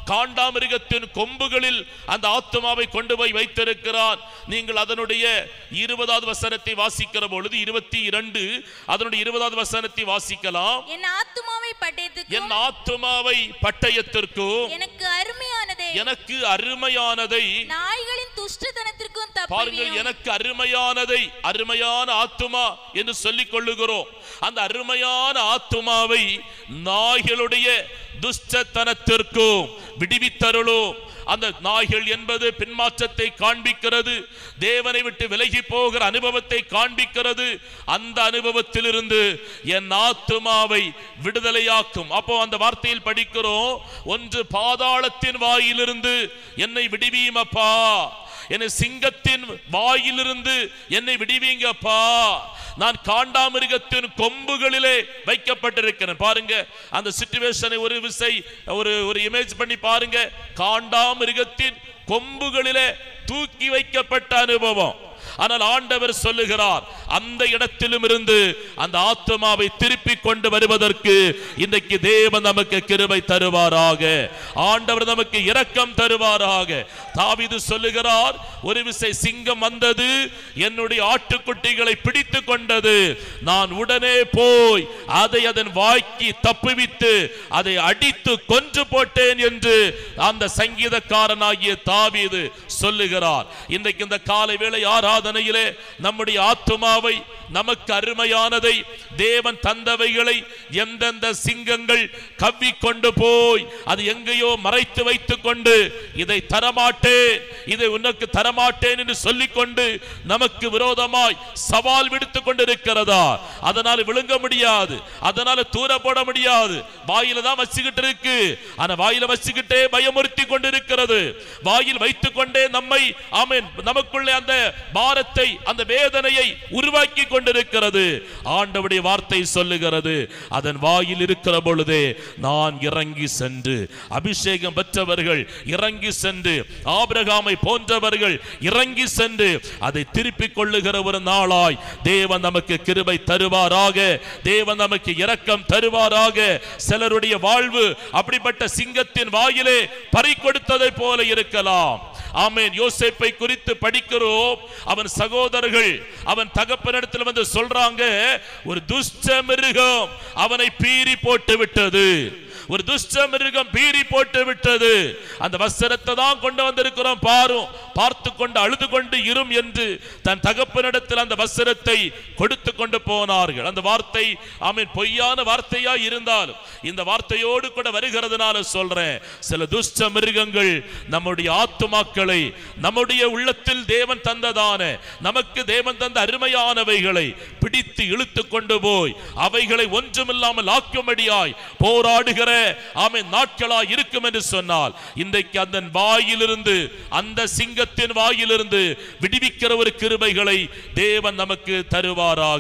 காண்டாமிருகத்தின் கொம்புகளில் அந்த ஆத்மாவை கொண்டு போய் வைத்திருக்கிறான் நீங்கள் அதனுடைய இருபதாவது வசனத்தை வாசிக்கிற பொழுது இருபத்தி இரண்டு அதனுடைய இருபதாவது வசனத்தை வாசிக்கலாம் என் ஆத்துமாவை பட்டயத்துக்கும் என் ஆத்துமாவை பட்டயத்திற்கும் எனக்கு அருமையானதை எனக்கு அருமையானதை நாய்களின் துஷ்டத்தனத்திற்கும் பாருங்கள் தப்பியும் எனக்கு அருமையானதை அருமையான ஆத்துமா என்று சொல்லிக் கொள்ளுகிறோம் அந்த அருமையான ஆத்துமாவை நாய்களுடைய துஷ்டத்தனத்திற்கும் விடுவித்தருளும் அந்த நாய்கள் என்பது பின்மாற்றத்தை காண்பிக்கிறது தேவனை விட்டு விலகி போகிற அனுபவத்தை காண்பிக்கிறது அந்த அனுபவத்திலிருந்து என் ஆத்துமாவை விடுதலையாக்கும் அப்போ அந்த வார்த்தையில் படிக்கிறோம் ஒன்று பாதாளத்தின் வாயிலிருந்து என்னை விடுவியுமப்பா என்னை சிங்கத்தின் வாயிலிருந்து என்னை விடுவீங்கப்பா நான் காண்டாமிருகத்தின் கொம்புகளிலே வைக்கப்பட்டிருக்கிறேன் பாருங்க அந்த சிச்சுவேஷனை ஒரு விசை ஒரு ஒரு இமேஜ் பண்ணி பாருங்க காண்டாமிருகத்தின் கொம்புகளிலே தூக்கி வைக்கப்பட்ட அனுபவம் ஆனால் ஆண்டவர் சொல்லுகிறார் அந்த இடத்திலும் இருந்து அந்த ஆத்மாவை திருப்பி கொண்டு வருவதற்கு இன்றைக்கு தேவன் நமக்கு கிருபை தருவாராக ஆண்டவர் நமக்கு இரக்கம் தருவாராக தாவீது சொல்லுகிறார் ஒரு விசை சிங்கம் வந்தது என்னுடைய ஆட்டுக்குட்டிகளை பிடித்து கொண்டது நான் உடனே போய் அதை அதன் வாய்க்கு தப்புவித்து அதை அடித்து கொன்று போட்டேன் என்று அந்த சங்கீதக்காரனாகிய தாவீது சொல்லுகிறார் இன்றைக்கு இந்த காலை வேளை ஆராதனையிலே நம்முடைய ஆத்துமாவை நமக்கு அருமையானதை தேவன் தந்தவைகளை எந்தெந்த சிங்கங்கள் கவ்வி கொண்டு போய் அது எங்கேயோ மறைத்து வைத்துக் கொண்டு இதை தரமாட்டேன் இதை உனக்கு தரமாட்டேன் என்று சொல்லிக்கொண்டு நமக்கு விரோதமாய் சவால் விடுத்துக் கொண்டிருக்கிறதா அதனால விழுங்க முடியாது அதனால தூர போட முடியாது வாயில தான் வச்சுக்கிட்டு இருக்கு ஆனா வாயில வச்சுக்கிட்டே பயமுறுத்தி கொண்டிருக்கிறது வாயில் வைத்துக் கொண்டே நம்மை ஆமென் நமக்குள்ளே அந்த பாரத்தை அந்த வேதனையை உருவாக்கி கொண்டிருக்கிறது ஆண்டவருடைய வார்த்தை சொல்லுகிறது அதன் வாயில் இருக்கிற பொழுதே நான் இறங்கி சென்று அபிஷேகம் பெற்றவர்கள் இறங்கி சென்று ஆபிரகாமை போன்றவர்கள் இறங்கி சென்று அதை திருப்பிக் கொள்ளுகிற ஒரு நாளாய் தேவன் நமக்கு கிருபை தருவாராக தேவன் நமக்கு இரக்கம் தருவாராக சிலருடைய வாழ்வு அப்படிப்பட்ட சிங்கத்தின் வாயிலே பறி கொடுத்ததை போல இருக்கலாம் ஆமென் யோசேப்பை குறித்து படிக்கிறோம் அவன் சகோதரர்கள் அவன் தகப்பனிடத்தில் வந்து சொல்றாங்க ஒரு துஷ்ட மிருகம் அவனை பீறி போட்டு விட்டது ஒரு துஷ்ட மிருகம் பீறி போட்டு விட்டது அந்த வஸ்திரத்தை தான் கொண்டு வந்திருக்கிறோம் பாரும் பார்த்து கொண்டு அழுது கொண்டு இரும் என்று தன் தகப்பனிடத்தில் அந்த வஸ்திரத்தை கொடுத்து கொண்டு போனார்கள் அந்த வார்த்தை ஆமென் பொய்யான வார்த்தையா இருந்தாலும் இந்த வார்த்தையோடு கூட வருகிறதுனால சொல்றேன் சில துஷ்ட மிருகங்கள் நம்முடைய ஆத்துமாக்களை நம்முடைய உள்ளத்தில் தேவன் தந்ததான நமக்கு தேவன் தந்த அருமையானவைகளை பிடித்து இழுத்து கொண்டு போய் அவைகளை ஒன்றுமில்லாமல் ஆக்கும்படியாய் போராடுகிற ஆமென் நாட்களாய் இருக்கும் என்று சொன்னால் இன்றைக்கு அந்த வாயிலிருந்து அந்த சிங்கத்தின் வாயிலிருந்து விடுவிக்கிற ஒரு கிருபைகளை தேவன் நமக்கு தருவாராக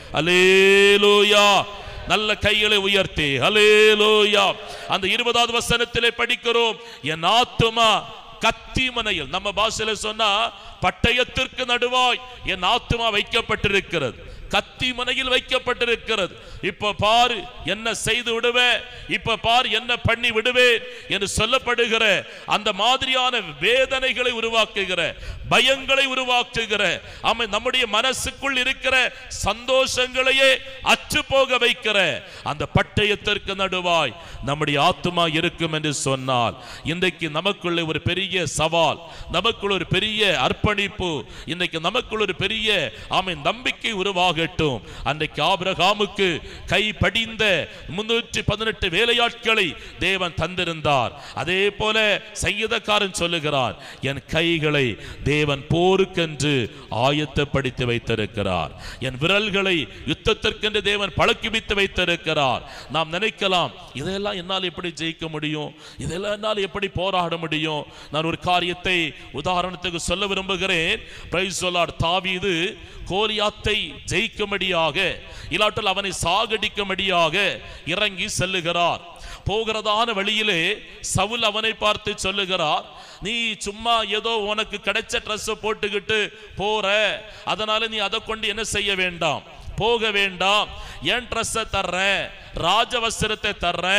அலேலூயா நல்ல கைகளை உயர்த்தி ஹலேலூயா அந்த இருபதாவது வசனத்திலே படிக்கிறோம் என் ஆத்துமா கத்திமனையில் நம்ம பாஷையில சொன்னா பட்டயத்திற்கு நடுவாய் என் ஆத்துமா வைக்கப்பட்டிருக்கிறது கத்தி மனையில் வைக்கப்பட்டிருக்கிறது இப்ப பாரு என்ன செய்து விடுவேன் இப்ப பாரு என்ன பண்ணி விடுவேன் என்று சொல்லப்படுகிற அந்த மாதிரியான வேதனைகளை உருவாக்குகிற பயங்களை உருவாக்குகிற ஆமை நம்முடைய மனசுக்குள் இருக்கிற சந்தோஷங்களையே அற்று போக வைக்கிற அந்த பட்டயத்திற்கு நடுவாய் நம்முடைய ஆத்துமா இருக்கும் என்று சொன்னால் இன்றைக்கு நமக்குள்ள ஒரு பெரிய சவால் நமக்குள்ள ஒரு பெரிய அர்ப்பணிப்பு இன்றைக்கு நமக்குள்ள ஒரு பெரிய ஆமை நம்பிக்கை உருவாகட்டும் அன்றைக்கு ஆபிரகாமுக்கு கை படிந்த முன்னூற்றி பதினெட்டு வேலையாட்களை தேவன் தந்திருந்தார் அதே போல சங்கீதக்காரன் சொல்லுகிறார் என் கைகளை தேவன் போருக்கென்று ஆயத்தப்படுத்தி வைத்திருக்கிறார் என் விரல்களை யுத்தத்திற்கென்று தேவன் பழக்கிவித்து வைத்திருக்கிறார் நாம் நினைக்கலாம் இதெல்லாம் என்னால் எப்படி ஜெயிக்க முடியும் இதெல்லாம் என்னால் எப்படி போராட முடியும் நான் ஒரு காரியத்தை உதாரணத்துக்கு சொல்ல விரும்புகிறேன் பிரைஸ் சொல்லார் தாவீது கோலியாத்தை ஜெயிக்கும்படியாக இல்லாட்டல் அவனை சாகடிக்கும்படியாக இறங்கி செல்லுகிறார் போகிறதான வழியிலே சவுல் அவனை பார்த்து சொல்லுகிறார் நீ சும்மா ஏதோ உனக்கு கிடைச்ச ட்ரெஸ் போட்டுக்கிட்டு போற அதனால நீ அதை கொண்டு என்ன செய்ய வேண்டாம் போக வேண்டாம் என் ட்ரெஸ்ஸை தர்றேன் ராஜவஸ்திரத்தை தர்றேன்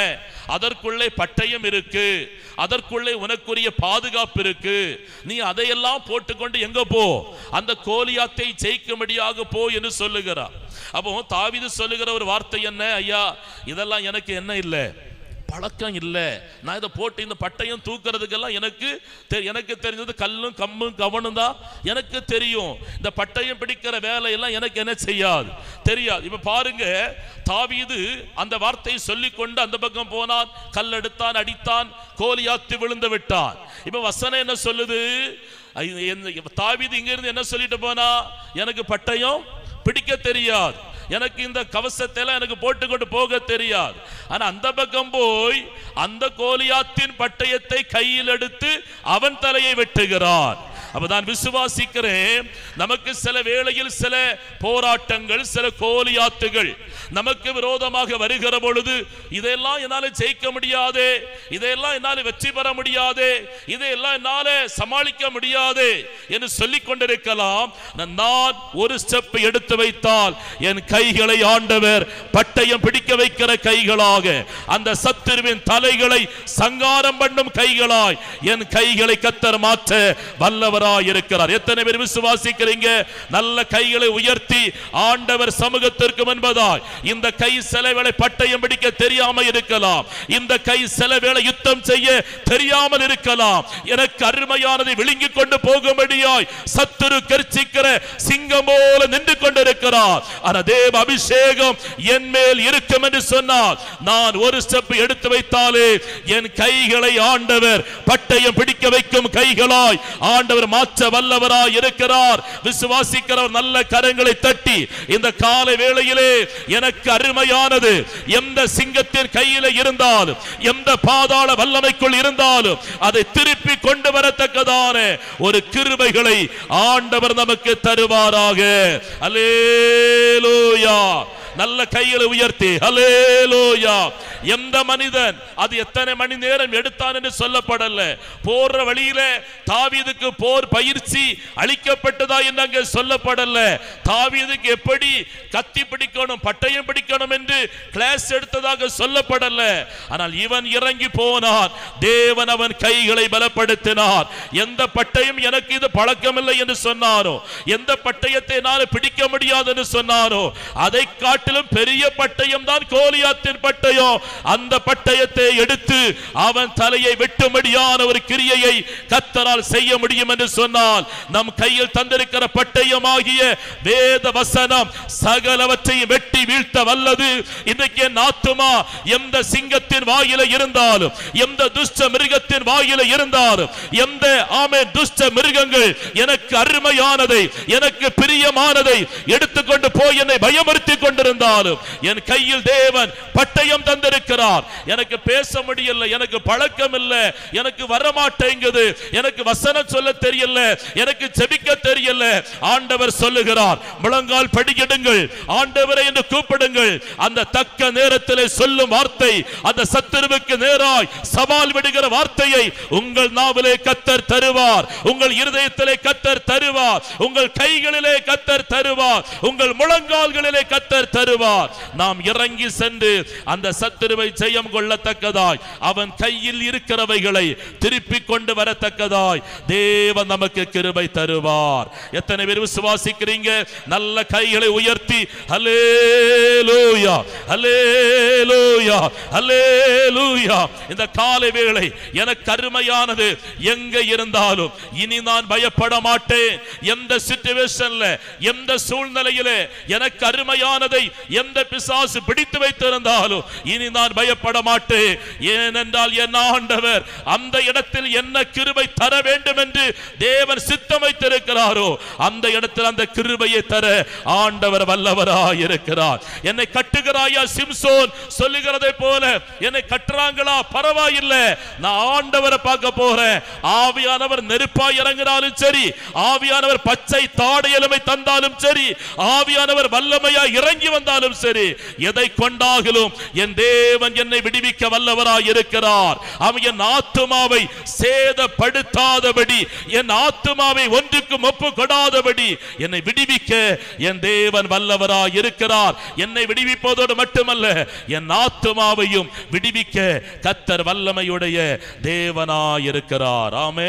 அதற்குள்ளே பட்டயம் இருக்கு அதற்குள்ளே உனக்குரிய பாதுகாப்பு இருக்கு நீ அதையெல்லாம் போட்டுக்கொண்டு எங்க போ அந்த கோலியாத்தை ஜெயிக்கும்படியாக போ என்று சொல்லுகிறார் அப்போ தாவீது சொல்லுகிற ஒரு வார்த்தை என்ன ஐயா இதெல்லாம் எனக்கு என்ன இல்லை பழக்கம் இல்லை நான் இதை போட்டு இந்த பட்டயம் தூக்குறதுக்கெல்லாம் எனக்கு தெ- எனக்கு தெரிஞ்சது கல்லும் கம்மும் கவனம் தான் எனக்கு தெரியும் இந்த பட்டயம் பிடிக்கிற வேலையெல்லாம் எனக்கு என்ன செய்யாது தெரியாது இப்ப பாருங்க தாவீது அந்த வார்த்தையை சொல்லிக்கொண்டு அந்த பக்கம் போனான் கல் எடுத்தான் அடித்தான் கோலியாத்து விழுந்து விட்டான் இப்ப வசனம் என்ன சொல்லுது ஐ- என்ன- தாவீது இங்க இருந்து என்ன சொல்லிட்டு போனா எனக்கு பட்டயம் பிடிக்க தெரியாது எனக்கு இந்த கவசத்தை எல்லாம் எனக்கு போட்டுக்கொண்டு போக தெரியாது ஆனா அந்த பக்கம் போய் அந்த கோலியாத்தின் பட்டயத்தை கையில் எடுத்து அவன் தலையை வெட்டுகிறான் அப்ப நான் விசுவாசிக்கிறேன் நமக்கு சில வேளையில் சில போராட்டங்கள் சில கோலியாத்துகள் நமக்கு விரோதமாக வருகிற பொழுது இதெல்லாம் என்னால ஜெயிக்க முடியாதே இதையெல்லாம் என்னால வெற்றி பெற முடியாதே இதையெல்லாம் என்னால சமாளிக்க முடியாதே என்று சொல்லிக் கொண்டிருக்கலாம் நான் ஒரு ஸ்டெப் எடுத்து வைத்தால் என் கைகளை ஆண்டவர் பட்டயம் பிடிக்க வைக்கிற கைகளாக அந்த சத்துருவின் தலைகளை சங்காரம் பண்ணும் கைகளாய் என் கைகளை கத்தர் மாற்ற வல்லவராய் இருக்கிறார் எத்தனை பேர் விசுவாசிக்கிறீங்க நல்ல கைகளை உயர்த்தி ஆண்டவர் சமூகத்திற்கு முன்பதாய் இந்த கை சில வேளை பட்டயம் பிடிக்க தெரியாம இருக்கலாம் இந்த கை சில வேளை யுத்தம் செய்ய தெரியாமல் இருக்கலாம் எனக்கு அருமையானதை விழுங்கிக் கொண்டு போகும்படியாய் சத்துரு கர்ச்சிக்கிற சிங்கம் போல நின்று கொண்டிருக்கிறார் ஆனா தேவ அபிஷேகம் என் மேல் இருக்கும் என்று சொன்னால் நான் ஒரு ஸ்டெப் எடுத்து வைத்தாலே என் கைகளை ஆண்டவர் பட்டயம் பிடிக்க வைக்கும் கைகளாய் ஆண்டவர் மாற்ற வல்லவராய் இருக்கிறார் விசுவாசிக்கிறவர் நல்ல கரங்களை தட்டி இந்த காலை வேளையிலே எனக்கு அருமையானது எந்த சிங்கத்தின் கையில இருந்தாலும் எந்த பாதாள வல்லமைக்குள் இருந்தாலும் அதை திருப்பி கொண்டு வரத்தக்கதான ஒரு கிருபைகளை ஆண்டவர் நமக்கு தருவாராக அல்லேலூயா நல்ல கைகளை உயர்த்தி ஹலேலூயா எந்த மனிதன் அது எத்தனை மணி நேரம் எடுத்தான் என்று சொல்லப்படல போற வழியில தாவீதுக்கு போர் பயிற்சி அளிக்கப்பட்டதா என்று அங்கே சொல்லப்படல தாவீதுக்கு எப்படி கத்தி பிடிக்கணும் பட்டயம் பிடிக்கணும் என்று கிளாஸ் எடுத்ததாக சொல்லப்படல ஆனால் இவன் இறங்கி போனான் தேவன் அவன் கைகளை பலப்படுத்தினார் எந்த பட்டயம் எனக்கு இது பழக்கமில்லை என்று சொன்னாரோ எந்த பட்டயத்தை என்னால் பிடிக்க முடியாது என்று சொன்னாரோ அதை காட்டிலும் பெரிய பட்டயம் தான் கோலியாத்தின் பட்டயம் அந்த பட்டயத்தை எடுத்து அவன் தலையை வெட்டும்படியான ஒரு கிரியையை கத்தரால் செய்ய முடியும் என்று சொன்னால் நம் கையில் தந்திருக்கிற பட்டயமாகிய வேத வசனம் சகலவற்றையும் வெட்டி வீழ்த்த வல்லது இன்றைக்கு என் ஆத்துமா எந்த சிங்கத்தின் வாயில இருந்தாலும் எந்த துஷ்ட மிருகத்தின் வாயில இருந்தாலும் எந்த ஆமே துஷ்ட மிருகங்கள் எனக்கு அருமையானதை எனக்கு பிரியமானதை எடுத்துக்கொண்டு போய் என்னை பயமுறுத்தி கொண்டிருந்தாலும் என் கையில் தேவன் பட்டயம் தந்திருக்கிறார் எனக்கு பேச முடியல எனக்கு பழக்கம் இல்லை எனக்கு வரமாட்டேங்குது எனக்கு வசனம் சொல்ல தெரியல எனக்கு ஜெபிக்க தெரியல ஆண்டவர் சொல்லுகிறார் முழங்கால் படிக்கிடுங்கள் ஆண்டவரை என்று கூப்பிடுங்கள் அந்த தக்க நேரத்தில் சொல்லும் வார்த்தை அந்த சத்துருவுக்கு நேராய் சவால் விடுகிற வார்த்தையை உங்கள் நாவிலே கத்தர் தருவார் உங்கள் இருதயத்திலே கத்தர் தருவார் உங்கள் கைகளிலே கத்தர் தருவார் உங்கள் முழங்கால்களிலே கத்தர் தருவார் நாம் இறங்கி சென்று அந்த சத்துருவை ஜெயம் கொள்ளத்தக்கதாய் அவன் கையில் இருக்கிறவைகளை திருப்பி கொண்டு வரத்தக்கதாய் தேவன் நமக்கு கிருபை தருவார் எத்தனை பேர் விசுவாசிக்கிறீங்க நல்ல கைகளை உயர்த்தி ஹல்லேலூயா ஹல்லேலூயா ஹல்லேலூயா இந்த காலை வேளை எனக்கு அருமையானது எங்க இருந்தாலும் இனி நான் பயப்பட மாட்டேன் எந்த சிச்சுவேஷன்ல எந்த சூழ்நிலையிலே எனக்கு அருமையானதை எந்த பிசாசு பிடித்து வைத்திருந்தாலும் இனி நான் பயப்பட மாட்டேன் ஏனென்றால் என் ஆண்டவர் அந்த இடத்தில் என்ன கிருபை தர வேண்டும் என்று தேவன் சித்தம் வைத்திருக்கிறாரோ அந்த இடத்தில் அந்த கிருபையை தர ஆண்டவர் வல்லவராய் இருக்கிறார் என்னை கட்டுகிறாயா சிம்சோன் சொல்லுகிறதை போல என்னை கட்டுறாங்களா பரவாயில்லை நான் ஆண்டவரை பார்க்க போறேன் ஆவியானவர் நெருப்பாய் இறங்கினாலும் சரி ஆவியானவர் பச்சை தாடை எலும்பை தந்தாலும் சரி ஆவியானவர் வல்லமையா இறங்கி வந்தாலும் சரி எதை கொண்டாகிலும் என் தேவ தேவன் என்னை விடுவிக்க வல்லவராய் இருக்கிறார் அவன் என் ஆத்துமாவை சேதப்படுத்தாதபடி என் ஆத்துமாவை ஒன்றுக்கும் ஒப்பு கொடாதபடி என்னை விடுவிக்க என் தேவன் வல்லவராய் இருக்கிறார் என்னை விடுவிப்பதோடு மட்டுமல்ல என் ஆத்துமாவையும் விடுவிக்க கத்தர் வல்லமையுடைய தேவனாய் இருக்கிறார் ஆமே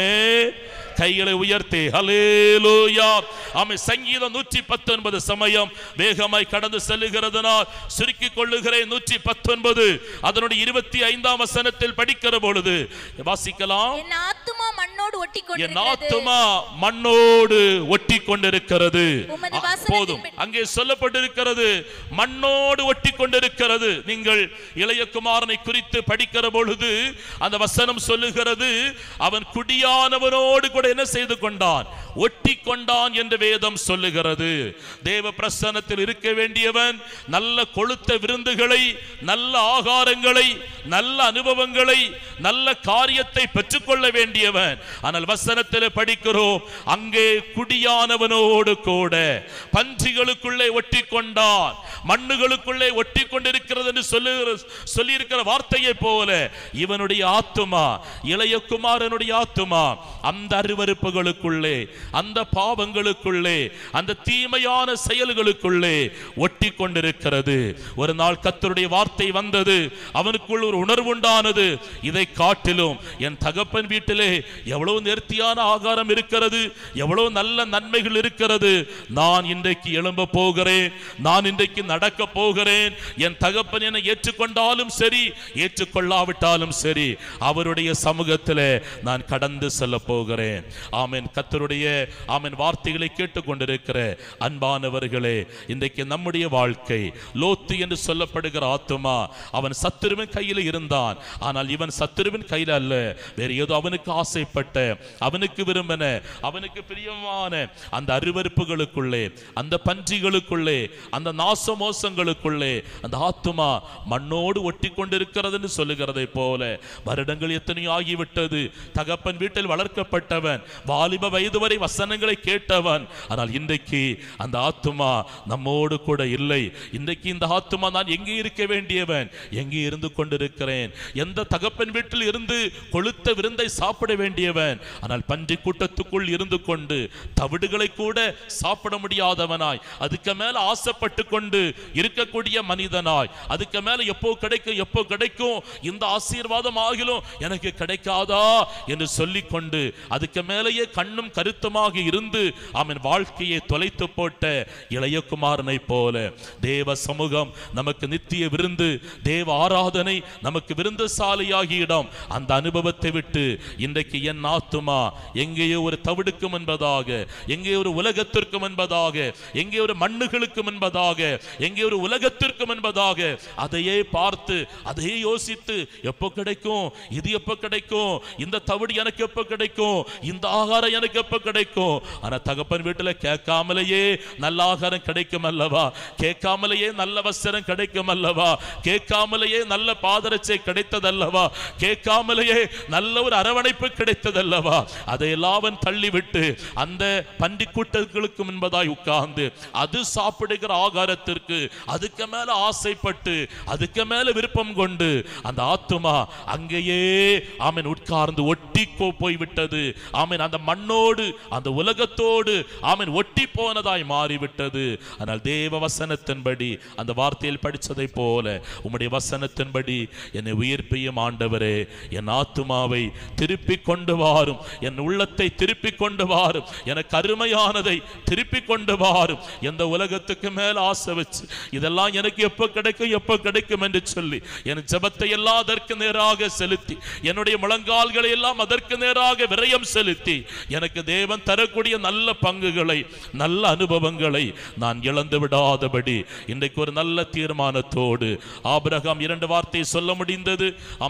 கைகளை உயர்த்தி ஹலேலூயா ஆமை சங்கீதம் நூற்றி பத்தொன்பது சமயம் வேகமாய் கடந்து செல்லுகிறதுனால் சுருக்கிக் கொள்ளுகிறேன் நூற்றி பத்தொன்பது அதனுடைய இருபத்தி ஐந்தாம் வசனத்தில் படிக்கிற பொழுது வாசிக்கலாம் என் ஆத்துமா மண்ணோடு ஒட்டி என் கொண்டிருக்கிறது ஆத்துமா மண்ணோடு ஒட்டி கொண்டிருக்கிறது உமது அ- வசனத்தின் போதும் படி- அங்கே சொல்லப்பட்டிருக்கிறது மண்ணோடு ஒட்டி கொண்டிருக்கிறது நீங்கள் இளைய குமாரனை குறித்து படிக்கிற பொழுது அந்த வசனம் சொல்லுகிறது அவன் குடியானவனோடு கூட என்ன செய்து கொண்டான் ஒட்டி கொண்டான் என்று வேதம் சொல்லுகிறது தேவ பிரசன்னத்தில் இருக்க வேண்டியவன் நல்ல கொழுத்த விருந்துகளை நல்ல ஆகாரங்களை நல்ல அனுபவங்களை நல்ல காரியத்தை பெற்றுக்கொள்ள வேண்டியவன் ஆனால் வசனத்தில் படிக்கிறோம் அங்கே குடியானவனோடு கூட பன்றிகளுக்குள்ளே ஒட்டி கொண்டான் மண்ணுகளுக்குள்ளே ஒட்டி கொண்டிருக்கிறது என்று சொல்லுகிற சொல்லியிருக்கிற வார்த்தையை போல இவனுடைய ஆத்துமா இளைய குமாரனுடைய ஆத்துமா அந்த அருவருப்புகளுக்குள்ளே அந்த பாவங்களுக்குள்ளே அந்த தீமையான செயல்களுக்குள்ளே ஒட்டி கொண்டிருக்கிறது ஒரு நாள் கத்தருடைய வார்த்தை வந்தது அவனுக்குள் ஒரு உணர்வு உண்டானது இதை காட்டிலும் என் தகப்பன் வீட்டிலே எவ்வளவு நேர்த்தியான ஆகாரம் இருக்கிறது எவ்வளவு நல்ல நன்மைகள் இருக்கிறது நான் இன்றைக்கு எழும்ப போகிறேன் நான் இன்றைக்கு நடக்க போகிறேன் என் தகப்பன் என்னை ஏற்றுக்கொண்டாலும் சரி ஏற்றுக்கொள்ளாவிட்டாலும் சரி அவருடைய சமூகத்திலே நான் கடந்து செல்ல போகிறேன் ஆமென் கத்தருடைய ஆமென் வார்த்தைகளை கேட்டுக்கொண்டிருக்கிற அன்பானவர்களே இன்றைக்கு நம்முடைய வாழ்க்கை லோத்து என்று சொல்லப்படுகிற ஆத்துமா அவன் சத்துருவின் கையில் இருந்தான் ஆனால் இவன் சத்துருவின் கையில் அல்ல வேறு ஏதோ அவனுக்கு ஆசைப்பட்ட அவனுக்கு விரும்பின அவனுக்கு பிரியமான அந்த அருவருப்புகளுக்குள்ளே அந்த பன்றிகளுக்குள்ளே அந்த நாச மோசங்களுக்குள்ளே அந்த ஆத்துமா மண்ணோடு ஒட்டி கொண்டிருக்கிறது சொல்லுகிறதை போல வருடங்கள் எத்தனையோ ஆகிவிட்டது தகப்பன் வீட்டில் வளர்க்கப்பட்டவன் வாலிப வயது வரை வசனங்களை கேட்டவன் ஆனால் இன்றைக்கு அந்த ஆத்துமா நம்மோடு கூட இல்லை இன்றைக்கு இந்த ஆத்துமா நான் எங்கே இருக்க வேண்டியவன் எங்கே இருந்து கொண்டிருக்கிறேன் எந்த தகப்பன் வீட்டில் இருந்து கொளுத்த விருந்தை சாப்பிட வேண்டியவன் ஆனால் பன்றி கூட்டத்துக்குள் இருந்து கொண்டு தவிடுகளை கூட சாப்பிட முடியாதவனாய் அதுக்கு மேல ஆசைப்பட்டு கொண்டு இருக்கக்கூடிய மனிதனாய் அதுக்கு மேல எப்போ கிடைக்கும் எப்போ கிடைக்கும் இந்த ஆசீர்வாதம் ஆகிலும் எனக்கு கிடைக்காதா என்று சொல்லிக் கொண்டு அதுக்கு மேலேயே கண்ணும் கருத்துமாக இருந்து அவன் வாழ்க்கையை தொலைத்து போட்ட இளையகுமாரனை போல தேவ சமூகம் நமக்கு நித்திய விருந்து தேவ ஆராதனை நமக்கு விருந்துசாலையாகிய இடம் அந்த அனுபவத்தை விட்டு இன்றைக்கு என் ஆத்துமா எங்கேயோ ஒரு தவிடுக்கும் என்பதாக எங்கே ஒரு உலகத்திற்கும் என்பதாக எங்கே ஒரு மண்ணுகளுக்கும் என்பதாக எங்கே ஒரு உலகத்திற்கும் என்பதாக அதையே பார்த்து அதையே யோசித்து எப்போ கிடைக்கும் இது எப்போ கிடைக்கும் இந்த தவிடு எனக்கு எப்போ கிடைக்கும் இந்த ஆகாரம் எனக்கு எப்போ கிடைக்கும் ஆனா தகப்பன் வீட்டுல கேட்காமலேயே நல்ல ஆகாரம் கிடைக்கும் அல்லவா கேட்காமலேயே நல்ல வஸ்திரம் கிடைக்கும் அல்லவா கேட்காமலேயே நல்ல பாதரட்சை கிடைத்ததல்லவா கேட்காமலேயே நல்ல ஒரு அரவணைப்பு கிடைத்ததல்லவா அதையெல்லாம் அவன் தள்ளிவிட்டு அந்த பன்றி கூட்டங்களுக்கு முன்பதாய் உட்கார்ந்து அது சாப்பிடுகிற ஆகாரத்திற்கு அதுக்கு மேல ஆசைப்பட்டு அதுக்கு மேல விருப்பம் கொண்டு அந்த ஆத்துமா அங்கேயே ஆமென் உட்கார்ந்து ஒட்டி கோ- போய்விட்டது ஆமென் அந்த மண்ணோடு அந்த உலகத்தோடு ஆமென் ஒட்டி போனதாய் மாறிவிட்டது ஆனால் தேவ வசனத்தின்படி அந்த வார்த்தையில் படிச்சதை போல உம்முடைய வசனத்தின்படி என்னை உயிர்ப்பியும் ஆண்டவரே என் ஆத்துமாவை திருப்பி கொண்டு வாரும் என் உள்ளத்தை திருப்பி கொண்டு வாரும் எனக்கு அருமையானதை திருப்பி கொண்டு வாரும் எந்த உலகத்துக்கு மேல் ஆசை வச்சு இதெல்லாம் எனக்கு எப்போ கிடைக்கும் எப்போ கிடைக்கும் என்று சொல்லி என் ஜெபத்தை எல்லாம் அதற்கு நேராக செலுத்தி என்னுடைய முழங்கால்களை எல்லாம் அதற்கு நேராக விரயம் செலுத்தி எனக்கு தேவன் தரக்கூடிய நல்ல பங்குகளை நல்ல அனுபவங்களை நான் இழந்து விடாதபடி இன்றைக்கு ஒரு நல்ல தீர்மானத்தோடு ஆபிரகாம் இரண்டு வார்த்தை சொல்ல முடிந்தது அவன் சமயம்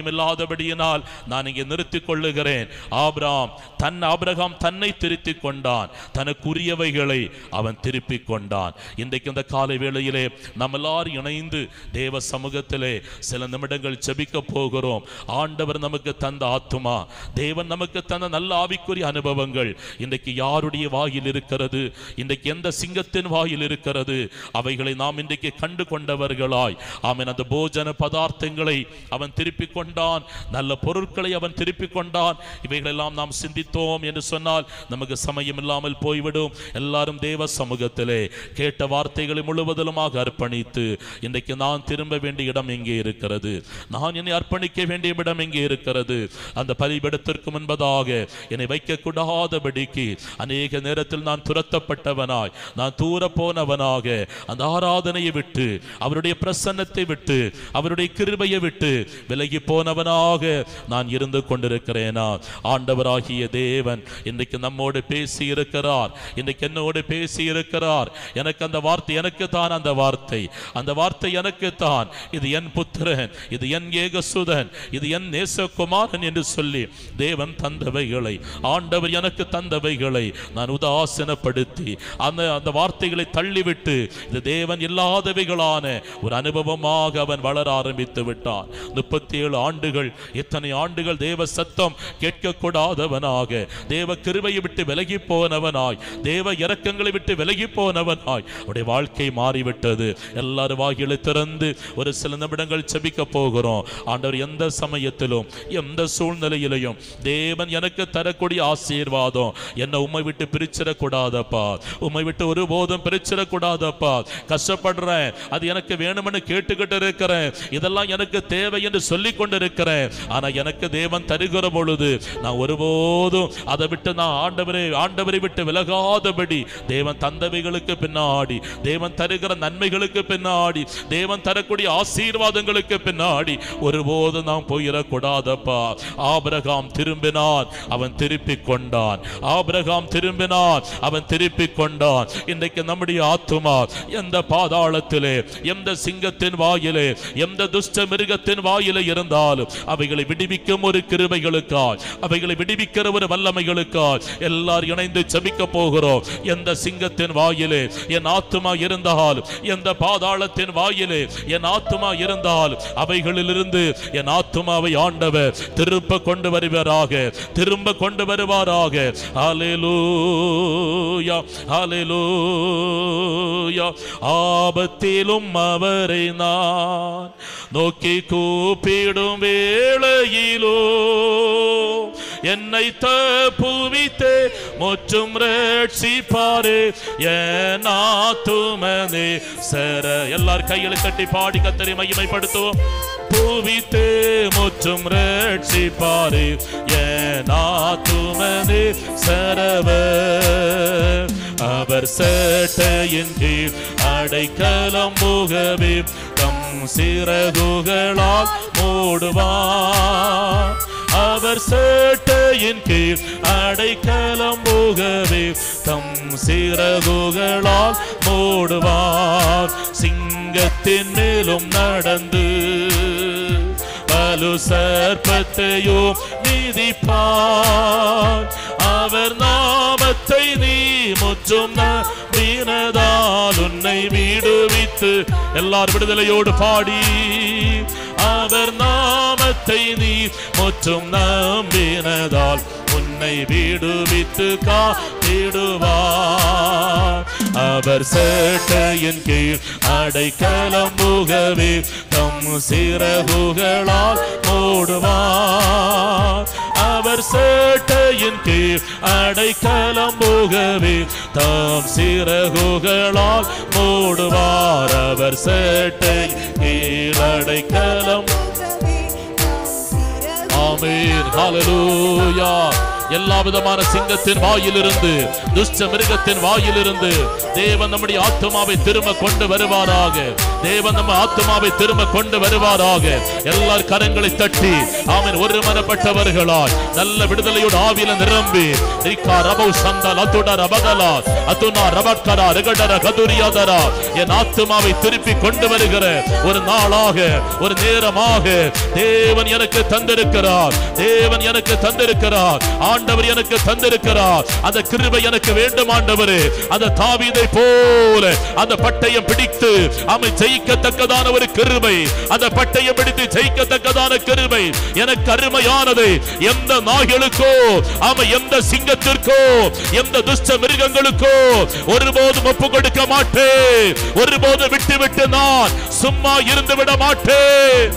சமயம் இல்லாதபடியினால் நான் இங்கே நிறுத்திக் கொள்ளுகிறேன் ஆபிராம் தன் ஆபிரகாம் தன்னை திருத்திக் கொண்டான் தனக்குரியவைகளை அவன் திருப்பிக் கொண்டான் இன்றைக்கு இந்த காலை வேளையிலே நம்ம எல்லாரும் இணைந்து தேவ சமூகத்திலே சில நிமிடங்கள் செபிக்க போகிறோம் ஆண்டவர் நமக்கு தந்த ஆத்துமா தேவன் நமக்கு தந்த நல்ல ஆவிக்குரிய அனுபவங்கள் இன்றைக்கு யாருடைய வாயில் இருக்கிறது இன்றைக்கு எந்த சிங்கத்தின் வாயில் இருக்கிறது அவைகளை நாம் இன்றைக்கு கண்டு கொண்டவர்களாய் ஆமென் அந்த போஜன பதார்த்தங்களை அவன் திருப்பிக் கொண்டான் நல்ல பொருட்களை அவன் திருப்பிக் கொண்டான் இவைகளெல்லாம் நாம் சிந்தித்தோம் என்று சொன்னால் நமக்கு சமயம் இல்லாமல் போய்விடும் எல்லாரும் தேவ சமூகத்திலே கேட்ட வார்த்தைகளை முழுவதிலுமாக அர்ப்பணித்து இன்றைக்கு நான் திரும்ப வேண்டிய இடம் எங்கே இருக்கிறது நான் என்னை அர்ப்பணிக்க வேண்டிய இடம் எங்கே இருக்கிறது அந்த பலிபடத்திற்கு முன்பதாக என்னை வைக்கக்கூடாதபடிக்கு அநேக நேரத்தில் நான் துரத்தப்பட்டவனாய் நான் தூர போனவனாக அந்த ஆராதனையை விட்டு அவருடைய பிரசன்னத்தை விட்டு அவருடைய கிருபையை விட்டு விலகி போனவனாக நான் இருந்து கொண்டிருக்கிறேனா ஆண்டவராகிய தேவன் இன்றைக்கு நம்மோடு பேசி இருக்கிறார் இன்றைக்கு என்னோடு பேசி இருக்கிறார் எனக்கு அந்த வார்த்தை எனக்கு தான் அந்த வார்த்தை அந்த வார்த்தை எனக்கு தான் இது என் புத்திரன் இது என் ஏகசுதன் இது என் நேசகுமாரன் என்று சொல்லி தேவன் தந்தவைகளை ஆண்டவர் எனக்கு தந்தவைகளை நான் உதாசீனப்படுத்தி அந்த அந்த வார்த்தைகளை தள்ளிவிட்டு இது தேவன் இல்லாதவைகளான ஒரு அனுபவமாக அவன் வளர ஆரம்பித்து விட்டான் முப்பத்தி ஏழு ஆண்டுகள் எத்தனை ஆண்டுகள் தேவ சத்தம் கேட்கக்கூடாதவனாக தேவ கிருபையை விட்டு விலகி போனவனாய் தேவ இரக்கங்களை விட்டு விலகி போனவனாய் அவருடைய வாழ்க்கை மாறிவிட்டது எல்லாரும் வாயிலை திறந்து ஒரு சில நிமிடங்கள் செபிக்க போகிறோம் ஆண்டவர் எந்த சமயத்திலும் எந்த சூழ்நிலையிலையும் தேவன் எனக்கு தரக்கூடிய ஆசீர்வாதம் என்னை உம்மை விட்டு பிரிச்சிடக்கூடாதப்பா உம்மை விட்டு ஒருபோதும் பிரிச்சிடக்கூடாதப்பா கஷ்டப்படுறேன் அது எனக்கு வேணும்னு கேட்டுக்கிட்டு இருக்கிறேன் இதெல்லாம் எனக்கு தேவை என்று சொல்லிக் கொண்டிருக்கிறேன் ஆனா எனக்கு தேவன் தருகிற பொழுது நான் ஒருபோதும் அதை விட்டு நான் ஆண்டவரை ஆண்டவரை விட்டு விலகாதபடி தேவன் தந்தவைகளுக்கு பின்னாடி தேவன் தருகிற நன்மைகளுக்கு பின்னாடி தேவன் தரக்கூடிய ஆசீர்வாதங்களுக்கு பின்னாடி ஒருபோதும் நாம் போயிடக்கூடாதப்பா ஆபிரகாம் திரும்பினான் அவன் திருப்பிக் கொண்டான் ஆபிரகாம் திரும்பினான் அவன் திருப்பிக் கொண்டான் இன்றைக்கு நம்முடைய ஆத்துமா எந்த பாதாளத்திலே எந்த சிங்கத்தின் வாயிலே எந்த துஷ்ட மிருகத்தின் வாயிலே இருந்தாலும் அவைகளை விடுவிக்கும் ஒரு கிருபைகளுக்காய் அவைகளை விடுவிக்கிற ஒரு வல்லமைகளுக்காய் எல்லாரும் இணைந்து செபிக்க போகிறோம் எந்த சிங்கத்தின் வாயிலே என் ஆத்துமா இருந்தாலும் எந்த பாதாளத்தின் வாயிலே என் ஆத்துமா இருந்தாலும் அவைகளிலிருந்து என் ஆத்துமாவை ஆண்டவர் திரும்ப கொண்டு வருவாராக திரும்ப கொண்டு வருவாராக ஹalleluya ஹalleluya ஆபத்திலும் அவரை நான் நோக்கி கூப்பிடும் வேளையிலோ என்னை தப்புவித்தே முற்றும் ரட்சிப்பாரே என் ஆத்துமனே சர எல்லார் கைகளை தட்டி பாடி கத்தரி மகிமைப்படுத்துவோம் பூவித்தே முற்றும் ரட்சிப்பாரே என் ஆத்துமனே சரவ அவர் சேட்டையின் கீழ் அடைக்கலம் முகவே தம் சிறகுகளால் மூடுவார் அவர் சேட்டையின் கீழ் அடைக்கலம் முகவே தம் சிறகுகளால் மூடுவார் சிங்கத்தின் மேலும் நடந்து பலு சர்ப்பத்தையும் நீதிப்பார் அவர் நாமத்தை நீ முற்றும் நம்பினதால் உன்னை விடுவித்து எல்லார் விடுதலையோடு பாடி அவர் நாமத்தை நீ முற்றும் நம்பினதால் உன்னை விடுவித்து காத்திடுவார் அவர் சேட்டையின் கீழ் அடைக்கலம் முகவே தம் சிறகுகளால் மூடுவார் அவர் சேட்டையின் கீழ் அடைக்கலம் முகவே தாம் சிறகுகளால் மூடுவார் அவர் சேட்டை கீழ் அடைக்கலம் ஆமென் ஹalleluya எல்லா விதமான சிங்கத்தின் வாயிலிருந்து துஷ்ட மிருகத்தின் வாயிலிருந்து தேவன் நம்முடைய ஆத்மாவை திரும்ப கொண்டு வருவாராக தேவன் நம்ம ஆத்மாவை திரும்ப கொண்டு வருவாராக எல்லார் கரங்களை தட்டி ஆமென் ஒரு மனப்பட்டவர்களாய் நல்ல விடுதலையோடு ஆவியில நிரம்பி ரிக்கா ரபௌ சந்தல் அத்துட ரபதலா அத்துனா ரபக்கரா ரிகடர கதுரியாதரா என் ஆத்மாவை திருப்பி கொண்டு வருகிற ஒரு நாளாக ஒரு நேரமாக தேவன் எனக்கு தந்திருக்கிறார் தேவன் எனக்கு தந்திருக்கிறார் ஆண்டவர் எனக்கு தந்திருக்கிறார் அந்த கிருபை எனக்கு வேண்டும் ஆண்டவரே அந்த தாவீதை போல அந்த பட்டயம் பிடித்து அமை ஜெயிக்கத்தக்கதான ஒரு கிருபை அந்த பட்டயம் பிடித்து ஜெயிக்கத்தக்கதான கிருபை எனக்கு அருமையானது எந்த நாய்களுக்கோ ஆமா எந்த சிங்கத்திற்கோ எந்த துஷ்ட மிருகங்களுக்கோ ஒருபோதும் ஒப்பு கொடுக்க மாட்டேன் ஒருபோதும் விட்டு விட்டு நான் சும்மா இருந்து விட மாட்டேன்